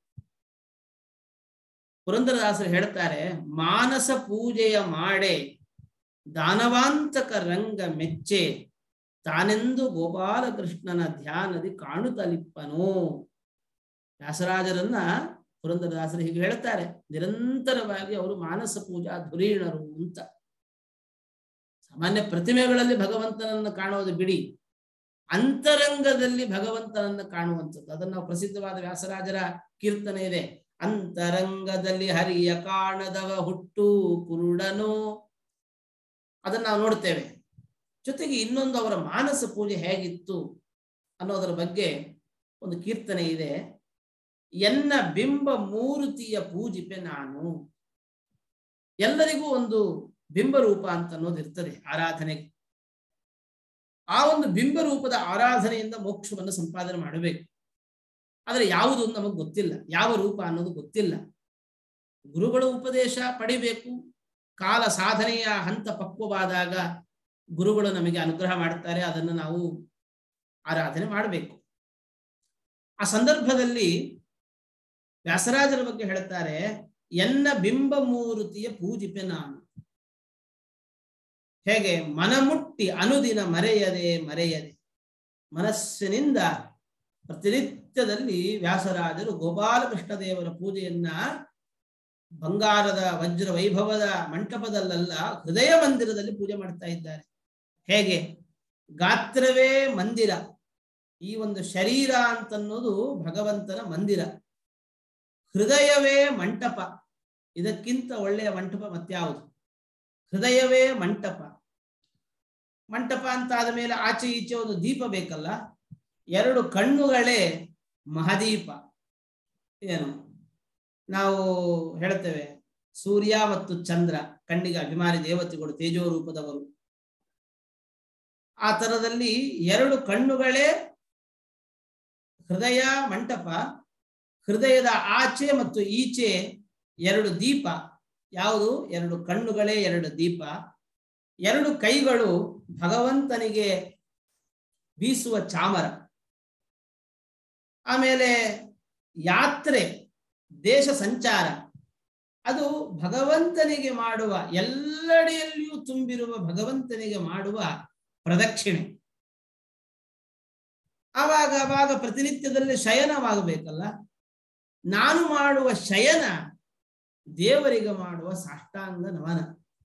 ಪುರಂದರದಾಸರು ಹೇಳ್ತಾರೆ ಮಾನಸ ಪೂಜೆಯ ಮಾಡೆ ದಾನವಾಂತಕ ರಂಗ ಮೆಚ್ಚೆ ತಾನೆಂದು ಗೋಪಾಲಕೃಷ್ಣನ ಧ್ಯಾನದಿ ಕಾಣುತ್ತಲಿಪ್ಪನೋ ವ್ಯಾಸರಾಜರನ್ನ ಪುರಂದರದಾಸರು ಹೀಗೆ ಹೇಳ್ತಾರೆ ನಿರಂತರವಾಗಿ ಅವರು ಮಾನಸ ಪೂಜಾ ಧುರೀಣರು ಅಂತ ಸಾಮಾನ್ಯ ಪ್ರತಿಮೆಗಳಲ್ಲಿ ಭಗವಂತನನ್ನು ಕಾಣೋದು ಬಿಡಿ ಅಂತರಂಗದಲ್ಲಿ ಭಗವಂತನನ್ನು ಕಾಣುವಂಥದ್ದು ಅದನ್ನು ನಾವು ಪ್ರಸಿದ್ಧವಾದ ವ್ಯಾಸರಾಜರ ಕೀರ್ತನೆ ಇದೆ ಅಂತರಂಗದಲ್ಲಿ ಹರಿಯ ಕಾಣದವ ಹುಟ್ಟು ಕುರುಡನು ಅದನ್ನ ನಾವು ನೋಡ್ತೇವೆ ಜೊತೆಗೆ ಇನ್ನೊಂದು ಅವರ ಮಾನಸ ಪೂಜೆ ಹೇಗಿತ್ತು ಅನ್ನೋದರ ಬಗ್ಗೆ ಒಂದು ಕೀರ್ತನೆ ಇದೆ ಎನ್ನ ಬಿಂಬ ಮೂರ್ತಿಯ ಪೂಜಿಪೆ ನಾನು ಎಲ್ಲರಿಗೂ ಒಂದು ಬಿಂಬರೂಪ ಅಂತ ಅನ್ನೋದು ಇರ್ತದೆ ಆರಾಧನೆಗೆ ಆ ಒಂದು ಬಿಂಬರೂಪದ ಆರಾಧನೆಯಿಂದ ಮೋಕ್ಷವನ್ನು ಸಂಪಾದನೆ ಮಾಡಬೇಕು ಆದರೆ ಯಾವುದು ನಮಗೆ ಗೊತ್ತಿಲ್ಲ ಯಾವ ರೂಪ ಅನ್ನೋದು ಗೊತ್ತಿಲ್ಲ ಗುರುಗಳ ಉಪದೇಶ ಪಡಿಬೇಕು ಕಾಲ ಸಾಧನೆಯ ಹಂತ ಪಕ್ವವಾದಾಗ ಗುರುಗಳು ನಮಗೆ ಅನುಗ್ರಹ ಮಾಡುತ್ತಾರೆ ಅದನ್ನು ನಾವು ಆರಾಧನೆ ಮಾಡಬೇಕು ಆ ಸಂದರ್ಭದಲ್ಲಿ ವ್ಯಾಸರಾಜರ ಬಗ್ಗೆ ಹೇಳ್ತಾರೆ ಎನ್ನ ಬಿಂಬ ಮೂರ್ತಿಯ ಪೂಜಿಪೆ ನಾನು ಹೇಗೆ ಮನಮುಟ್ಟಿ ಅನುದಿನ ಮರೆಯದೆ ಮರೆಯದೆ ಮನಸ್ಸಿನಿಂದ ಪ್ರತಿನಿತ್ಯದಲ್ಲಿ ವ್ಯಾಸರಾಜರು ಗೋಪಾಲಕೃಷ್ಣ ದೇವರ ಪೂಜೆಯನ್ನ ಬಂಗಾರದ ವಜ್ರ ವೈಭವದ ಮಂಟಪದಲ್ಲ ಹೃದಯ ಮಂದಿರದಲ್ಲಿ ಪೂಜೆ ಮಾಡ್ತಾ ಇದ್ದಾರೆ ಹೇಗೆ ಗಾತ್ರವೇ ಮಂದಿರ ಈ ಒಂದು ಶರೀರ ಅಂತನ್ನೋದು ಭಗವಂತನ ಮಂದಿರ ಹೃದಯವೇ ಮಂಟಪ ಇದಕ್ಕಿಂತ ಒಳ್ಳೆಯ ಮಂಟಪ ಮತ್ಯಾವುದು ಹೃದಯವೇ ಮಂಟಪ ಮಂಟಪ ಅಂತ ಆದ ಮೇಲೆ ಆಚೆ ಈಚೆ ಒಂದು ದೀಪ ಬೇಕಲ್ಲ ಎರಡು ಕಣ್ಣುಗಳೇ ಮಹದೀಪ ಏನು ನಾವು ಹೇಳ್ತೇವೆ ಸೂರ್ಯ ಮತ್ತು ಚಂದ್ರ ಕಣ್ಣಿಗೆ ಅಭಿಮಾನಿ ದೇವತೆಗಳು ತೇಜೋ ರೂಪದವರು ಆ ತರದಲ್ಲಿ ಎರಡು ಕಣ್ಣುಗಳೇ ಹೃದಯ ಮಂಟಪ ಹೃದಯದ ಆಚೆ ಮತ್ತು ಈಚೆ ಎರಡು ದೀಪ ಯಾವುದು ಎರಡು ಕಣ್ಣುಗಳೇ ಎರಡು ದೀಪ ಎರಡು ಕೈಗಳು ಭಗವಂತನಿಗೆ ಬೀಸುವ ಚಾಮರ ಆಮೇಲೆ ಯಾತ್ರೆ ದೇಶ ಸಂಚಾರ ಅದು ಭಗವಂತನಿಗೆ ಮಾಡುವ ಎಲ್ಲೆಡೆಯಲ್ಲಿಯೂ ತುಂಬಿರುವ ಭಗವಂತನಿಗೆ ಮಾಡುವ ಪ್ರದಕ್ಷಿಣೆ ಆವಾಗ ಆವಾಗ ಪ್ರತಿನಿತ್ಯದಲ್ಲಿ ಶಯನವಾಗಬೇಕಲ್ಲ ನಾನು ಮಾಡುವ ಶಯನ ದೇವರಿಗೆ ಮಾಡುವ ಸಾಷ್ಟಾಂಗ ನಮನ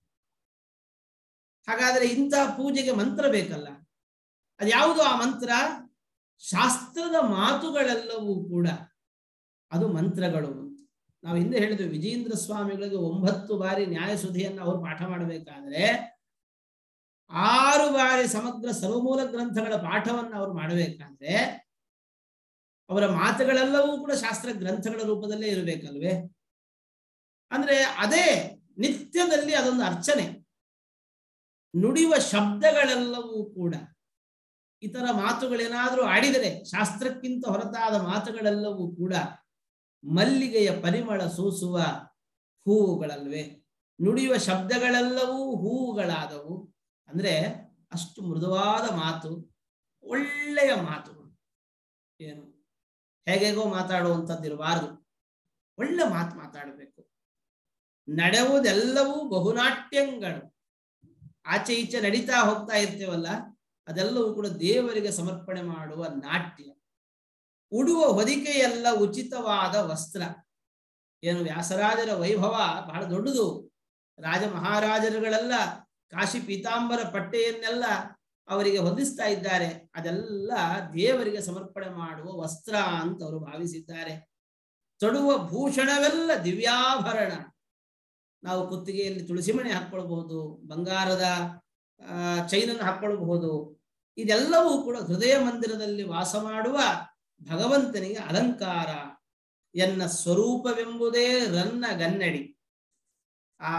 ಹಾಗಾದ್ರೆ ಇಂತಹ ಪೂಜೆಗೆ ಮಂತ್ರ ಬೇಕಲ್ಲ ಅದ್ಯಾವುದು ಆ ಮಂತ್ರ ಶಾಸ್ತ್ರದ ಮಾತುಗಳೆಲ್ಲವೂ ಕೂಡ ಅದು ಮಂತ್ರಗಳು ಅಂತ ನಾವು ಹಿಂದೆ ಹೇಳಿದ್ವಿ ವಿಜೇಂದ್ರ ಸ್ವಾಮಿಗಳಿಗೆ ಒಂಬತ್ತು ಬಾರಿ ನ್ಯಾಯಸುಧಿಯನ್ನು ಅವರು ಪಾಠ ಮಾಡಬೇಕಾದ್ರೆ ಆರು ಬಾರಿ ಸಮಗ್ರ ಸರ್ವಮೂಲ ಗ್ರಂಥಗಳ ಪಾಠವನ್ನು ಅವರು ಮಾಡಬೇಕಾದ್ರೆ ಅವರ ಮಾತುಗಳೆಲ್ಲವೂ ಕೂಡ ಶಾಸ್ತ್ರ ಗ್ರಂಥಗಳ ರೂಪದಲ್ಲೇ ಇರಬೇಕಲ್ವೇ ಅಂದ್ರೆ ಅದೇ ನಿತ್ಯದಲ್ಲಿ ಅದೊಂದು ಅರ್ಚನೆ ನುಡಿಯುವ ಶಬ್ದಗಳೆಲ್ಲವೂ ಕೂಡ ಇತರ ಮಾತುಗಳೇನಾದರೂ ಆಡಿದರೆ ಶಾಸ್ತ್ರಕ್ಕಿಂತ ಹೊರತಾದ ಮಾತುಗಳೆಲ್ಲವೂ ಕೂಡ ಮಲ್ಲಿಗೆಯ ಪರಿಮಳ ಸೂಸುವ ಹೂವುಗಳಲ್ವೇ ನುಡಿಯುವ ಶಬ್ದಗಳೆಲ್ಲವೂ ಹೂವುಗಳಾದವು ಅಂದ್ರೆ ಅಷ್ಟು ಮೃದುವಾದ ಮಾತು ಒಳ್ಳೆಯ ಮಾತುಗಳು ಏನು ಹೇಗೆಗೋ ಮಾತಾಡುವಂಥದ್ದು ಇರಬಾರದು ಒಳ್ಳೆ ಮಾತು ಮಾತಾಡಬೇಕು ನಡೆಯುವುದೆಲ್ಲವೂ ಬಹುನಾಟ್ಯಗಳು ಆಚೆ ಈಚೆ ನಡೀತಾ ಹೋಗ್ತಾ ಇರ್ತೇವಲ್ಲ ಅದೆಲ್ಲವೂ ಕೂಡ ದೇವರಿಗೆ ಸಮರ್ಪಣೆ ಮಾಡುವ ನಾಟ್ಯ ಉಡುವ ಹೊದಿಕೆಯೆಲ್ಲ ಉಚಿತವಾದ ವಸ್ತ್ರ ಏನು ವ್ಯಾಸರಾಜರ ವೈಭವ ಬಹಳ ದೊಡ್ಡದು ರಾಜ ಮಹಾರಾಜರುಗಳೆಲ್ಲ ಕಾಶಿ ಪೀತಾಂಬರ ಪಟ್ಟೆಯನ್ನೆಲ್ಲ ಅವರಿಗೆ ಹೊದಿಸ್ತಾ ಇದ್ದಾರೆ ಅದೆಲ್ಲ ದೇವರಿಗೆ ಸಮರ್ಪಣೆ ಮಾಡುವ ವಸ್ತ್ರ ಅಂತ ಅವರು ಭಾವಿಸಿದ್ದಾರೆ ತೊಡುವ ಭೂಷಣವೆಲ್ಲ ದಿವ್ಯಾಭರಣ ನಾವು ಕುತ್ತಿಗೆಯಲ್ಲಿ ತುಳಸಿ ಮಣಿ ಹಾಕ್ಕೊಳ್ಬಹುದು ಬಂಗಾರದ ಆ ಚೈನನ್ನು ಹಾಕ್ಕೊಳ್ಬಹುದು ಇದೆಲ್ಲವೂ ಕೂಡ ಹೃದಯ ಮಂದಿರದಲ್ಲಿ ವಾಸ ಮಾಡುವ ಭಗವಂತನಿಗೆ ಅಲಂಕಾರ ಎನ್ನ ಸ್ವರೂಪವೆಂಬುದೇ ರನ್ನ ಗನ್ನಡಿ ಆ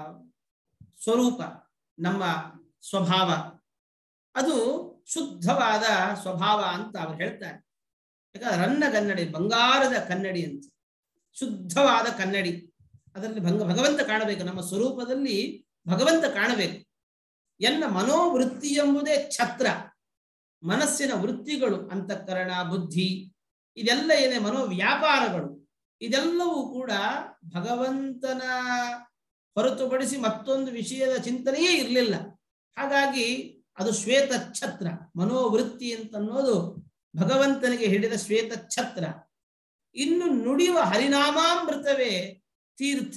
ಸ್ವರೂಪ ನಮ್ಮ ಸ್ವಭಾವ ಅದು ಶುದ್ಧವಾದ ಸ್ವಭಾವ ಅಂತ ಅವ್ರು ಹೇಳ್ತಾರೆ ಯಾಕಂದ್ರೆ ರನ್ನ ಕನ್ನಡಿ ಬಂಗಾರದ ಕನ್ನಡಿ ಅಂತ ಶುದ್ಧವಾದ ಕನ್ನಡಿ ಅದರಲ್ಲಿ ಭಂಗ ಭಗವಂತ ಕಾಣಬೇಕು ನಮ್ಮ ಸ್ವರೂಪದಲ್ಲಿ ಭಗವಂತ ಕಾಣಬೇಕು ಎನ್ನ ಮನೋವೃತ್ತಿ ಎಂಬುದೇ ಛತ್ರ ಮನಸ್ಸಿನ ವೃತ್ತಿಗಳು ಅಂತಃಕರಣ ಬುದ್ಧಿ ಇದೆಲ್ಲ ಏನೇ ಮನೋವ್ಯಾಪಾರಗಳು ಇದೆಲ್ಲವೂ ಕೂಡ ಭಗವಂತನ ಹೊರತುಪಡಿಸಿ ಮತ್ತೊಂದು ವಿಷಯದ ಚಿಂತನೆಯೇ ಇರಲಿಲ್ಲ ಹಾಗಾಗಿ ಅದು ಶ್ವೇತ ಛತ್ರ ಮನೋವೃತ್ತಿ ಅಂತನ್ನೋದು ಭಗವಂತನಿಗೆ ಹಿಡಿದ ಶ್ವೇತ ಛತ್ರ ಇನ್ನು ನುಡಿಯುವ ಹರಿನಾಮಾಮೃತವೇ ತೀರ್ಥ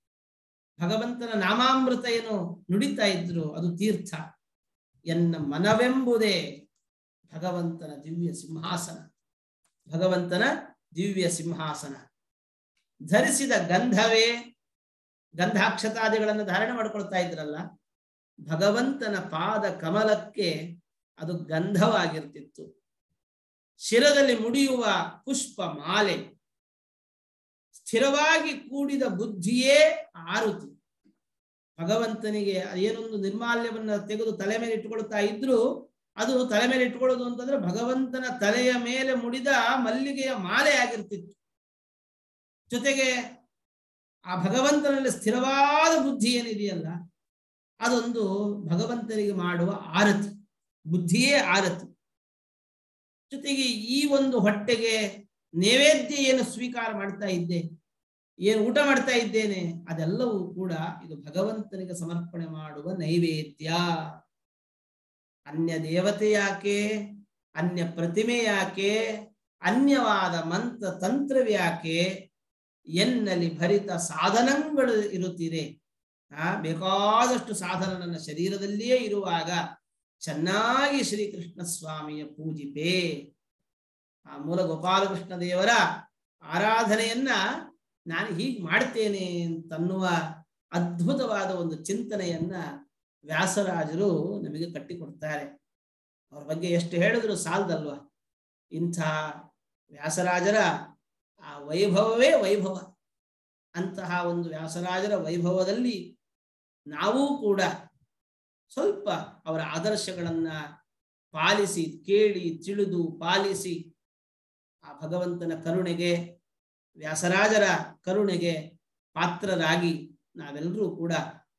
ಭಗವಂತನ ನಾಮಾಮೃತ ಏನು ನುಡಿತಾ ಇದ್ರು ಅದು ತೀರ್ಥ ಎನ್ನ ಮನವೆಂಬುದೇ ಭಗವಂತನ ದಿವ್ಯ ಸಿಂಹಾಸನ ಭಗವಂತನ ದಿವ್ಯ ಸಿಂಹಾಸನ ಧರಿಸಿದ ಗಂಧವೇ ಗಂಧಾಕ್ಷತಾದಿಗಳನ್ನು ಧಾರಣೆ ಮಾಡ್ಕೊಳ್ತಾ ಇದ್ರಲ್ಲ ಭಗವಂತನ ಪಾದ ಕಮಲಕ್ಕೆ ಅದು ಗಂಧವಾಗಿರ್ತಿತ್ತು ಶಿರದಲ್ಲಿ ಮುಡಿಯುವ ಪುಷ್ಪ ಮಾಲೆ ಸ್ಥಿರವಾಗಿ ಕೂಡಿದ ಬುದ್ಧಿಯೇ ಆರುತಿ ಭಗವಂತನಿಗೆ ಏನೊಂದು ನಿರ್ಮಾಲ್ಯವನ್ನ ತೆಗೆದು ತಲೆ ಮೇಲೆ ಇಟ್ಟುಕೊಳ್ತಾ ಇದ್ರು ಅದು ತಲೆ ಮೇಲೆ ಇಟ್ಕೊಳ್ಳೋದು ಅಂತಂದ್ರೆ ಭಗವಂತನ ತಲೆಯ ಮೇಲೆ ಮುಡಿದ ಮಲ್ಲಿಗೆಯ ಮಾಲೆ ಆಗಿರ್ತಿತ್ತು ಜೊತೆಗೆ ಆ ಭಗವಂತನಲ್ಲಿ ಸ್ಥಿರವಾದ ಬುದ್ಧಿ ಏನಿದೆಯಲ್ಲ ಅದೊಂದು ಭಗವಂತನಿಗೆ ಮಾಡುವ ಆರತಿ ಬುದ್ಧಿಯೇ ಆರತಿ ಜೊತೆಗೆ ಈ ಒಂದು ಹೊಟ್ಟೆಗೆ ನೈವೇದ್ಯ ಏನು ಸ್ವೀಕಾರ ಮಾಡ್ತಾ ಇದ್ದೆ ಏನು ಊಟ ಮಾಡ್ತಾ ಇದ್ದೇನೆ ಅದೆಲ್ಲವೂ ಕೂಡ ಇದು ಭಗವಂತನಿಗೆ ಸಮರ್ಪಣೆ ಮಾಡುವ ನೈವೇದ್ಯ ಅನ್ಯ ದೇವತೆ ಯಾಕೆ ಅನ್ಯ ಪ್ರತಿಮೆ ಯಾಕೆ ಅನ್ಯವಾದ ಮಂತ್ರ ತಂತ್ರವ್ಯಾಕೆ ಎನ್ನಲ್ಲಿ ಭರಿತ ಸಾಧನಗಳು ಇರುತ್ತಿದೆ ಆ ಬೇಕಾದಷ್ಟು ಸಾಧನ ನನ್ನ ಶರೀರದಲ್ಲಿಯೇ ಇರುವಾಗ ಚೆನ್ನಾಗಿ ಶ್ರೀಕೃಷ್ಣ ಸ್ವಾಮಿಯ ಪೂಜಿಪೆ ಆ ಮೂಲ ಗೋಪಾಲಕೃಷ್ಣ ದೇವರ ಆರಾಧನೆಯನ್ನ ನಾನು ಹೀಗೆ ಮಾಡ್ತೇನೆ ಅಂತನ್ನುವ ಅದ್ಭುತವಾದ ಒಂದು ಚಿಂತನೆಯನ್ನ ವ್ಯಾಸರಾಜರು ನಮಗೆ ಕಟ್ಟಿಕೊಡ್ತಾರೆ ಅವ್ರ ಬಗ್ಗೆ ಎಷ್ಟು ಹೇಳಿದ್ರು ಸಾಲದಲ್ವಾ ಇಂಥ ವ್ಯಾಸರಾಜರ ಆ ವೈಭವವೇ ವೈಭವ ಅಂತಹ ಒಂದು ವ್ಯಾಸರಾಜರ ವೈಭವದಲ್ಲಿ ನಾವೂ ಕೂಡ ಸ್ವಲ್ಪ ಅವರ ಆದರ್ಶಗಳನ್ನ ಪಾಲಿಸಿ ಕೇಳಿ ತಿಳಿದು ಪಾಲಿಸಿ ಆ ಭಗವಂತನ ಕರುಣೆಗೆ ವ್ಯಾಸರಾಜರ ಕರುಣೆಗೆ ಪಾತ್ರರಾಗಿ ನಾವೆಲ್ಲರೂ ಕೂಡ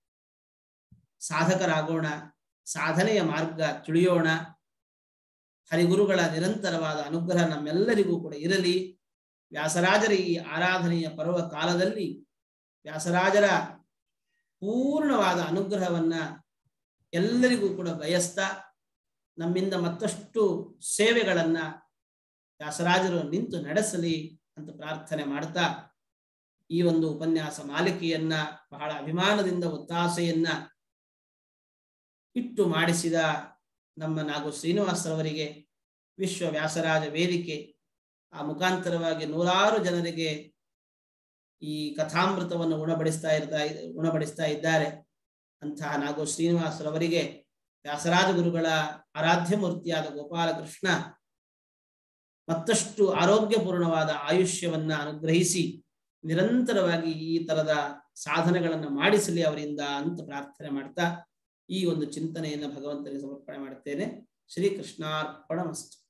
ಸಾಧಕರಾಗೋಣ ಸಾಧನೆಯ ಮಾರ್ಗ ತುಳಿಯೋಣ ಹರಿಗುರುಗಳ ನಿರಂತರವಾದ ಅನುಗ್ರಹ ನಮ್ಮೆಲ್ಲರಿಗೂ ಕೂಡ ಇರಲಿ ವ್ಯಾಸರಾಜರ ಈ ಆರಾಧನೆಯ ಪರ್ವ ಕಾಲದಲ್ಲಿ ವ್ಯಾಸರಾಜರ ಪೂರ್ಣವಾದ ಅನುಗ್ರಹವನ್ನ ಎಲ್ಲರಿಗೂ ಕೂಡ ಬಯಸ್ತಾ ನಮ್ಮಿಂದ ಮತ್ತಷ್ಟು ಸೇವೆಗಳನ್ನ ವ್ಯಾಸರಾಜರು ನಿಂತು ನಡೆಸಲಿ ಅಂತ ಪ್ರಾರ್ಥನೆ ಮಾಡ್ತಾ ಈ ಒಂದು ಉಪನ್ಯಾಸ ಮಾಲಿಕೆಯನ್ನ ಬಹಳ ಅಭಿಮಾನದಿಂದ ಒತ್ತಾಸೆಯನ್ನ ಇಟ್ಟು ಮಾಡಿಸಿದ ನಮ್ಮ ನಾಗು ಶ್ರೀನಿವಾಸರವರಿಗೆ ವಿಶ್ವ ವ್ಯಾಸರಾಜ ವೇದಿಕೆ ಆ ಮುಖಾಂತರವಾಗಿ ನೂರಾರು ಜನರಿಗೆ ಈ ಕಥಾಮೃತವನ್ನು ಉಣಬಡಿಸ್ತಾ ಇರ್ತಾ ಉಣಬಡಿಸ್ತಾ ಇದ್ದಾರೆ ಅಂತಹ ನಾಗು ಶ್ರೀನಿವಾಸರವರಿಗೆ ವ್ಯಾಸರಾಜ ಗುರುಗಳ ಆರಾಧ್ಯ ಮೂರ್ತಿಯಾದ ಗೋಪಾಲಕೃಷ್ಣ ಮತ್ತಷ್ಟು ಆರೋಗ್ಯಪೂರ್ಣವಾದ ಆಯುಷ್ಯವನ್ನ ಅನುಗ್ರಹಿಸಿ ನಿರಂತರವಾಗಿ ಈ ತರದ ಸಾಧನೆಗಳನ್ನ ಮಾಡಿಸಲಿ ಅವರಿಂದ ಅಂತ ಪ್ರಾರ್ಥನೆ ಮಾಡ್ತಾ ಈ ಒಂದು ಚಿಂತನೆಯನ್ನ ಭಗವಂತನಿಗೆ ಸಮರ್ಪಣೆ ಮಾಡುತ್ತೇನೆ ಶ್ರೀಕೃಷ್ಣಾರ್ಪಣಮಸ್ತು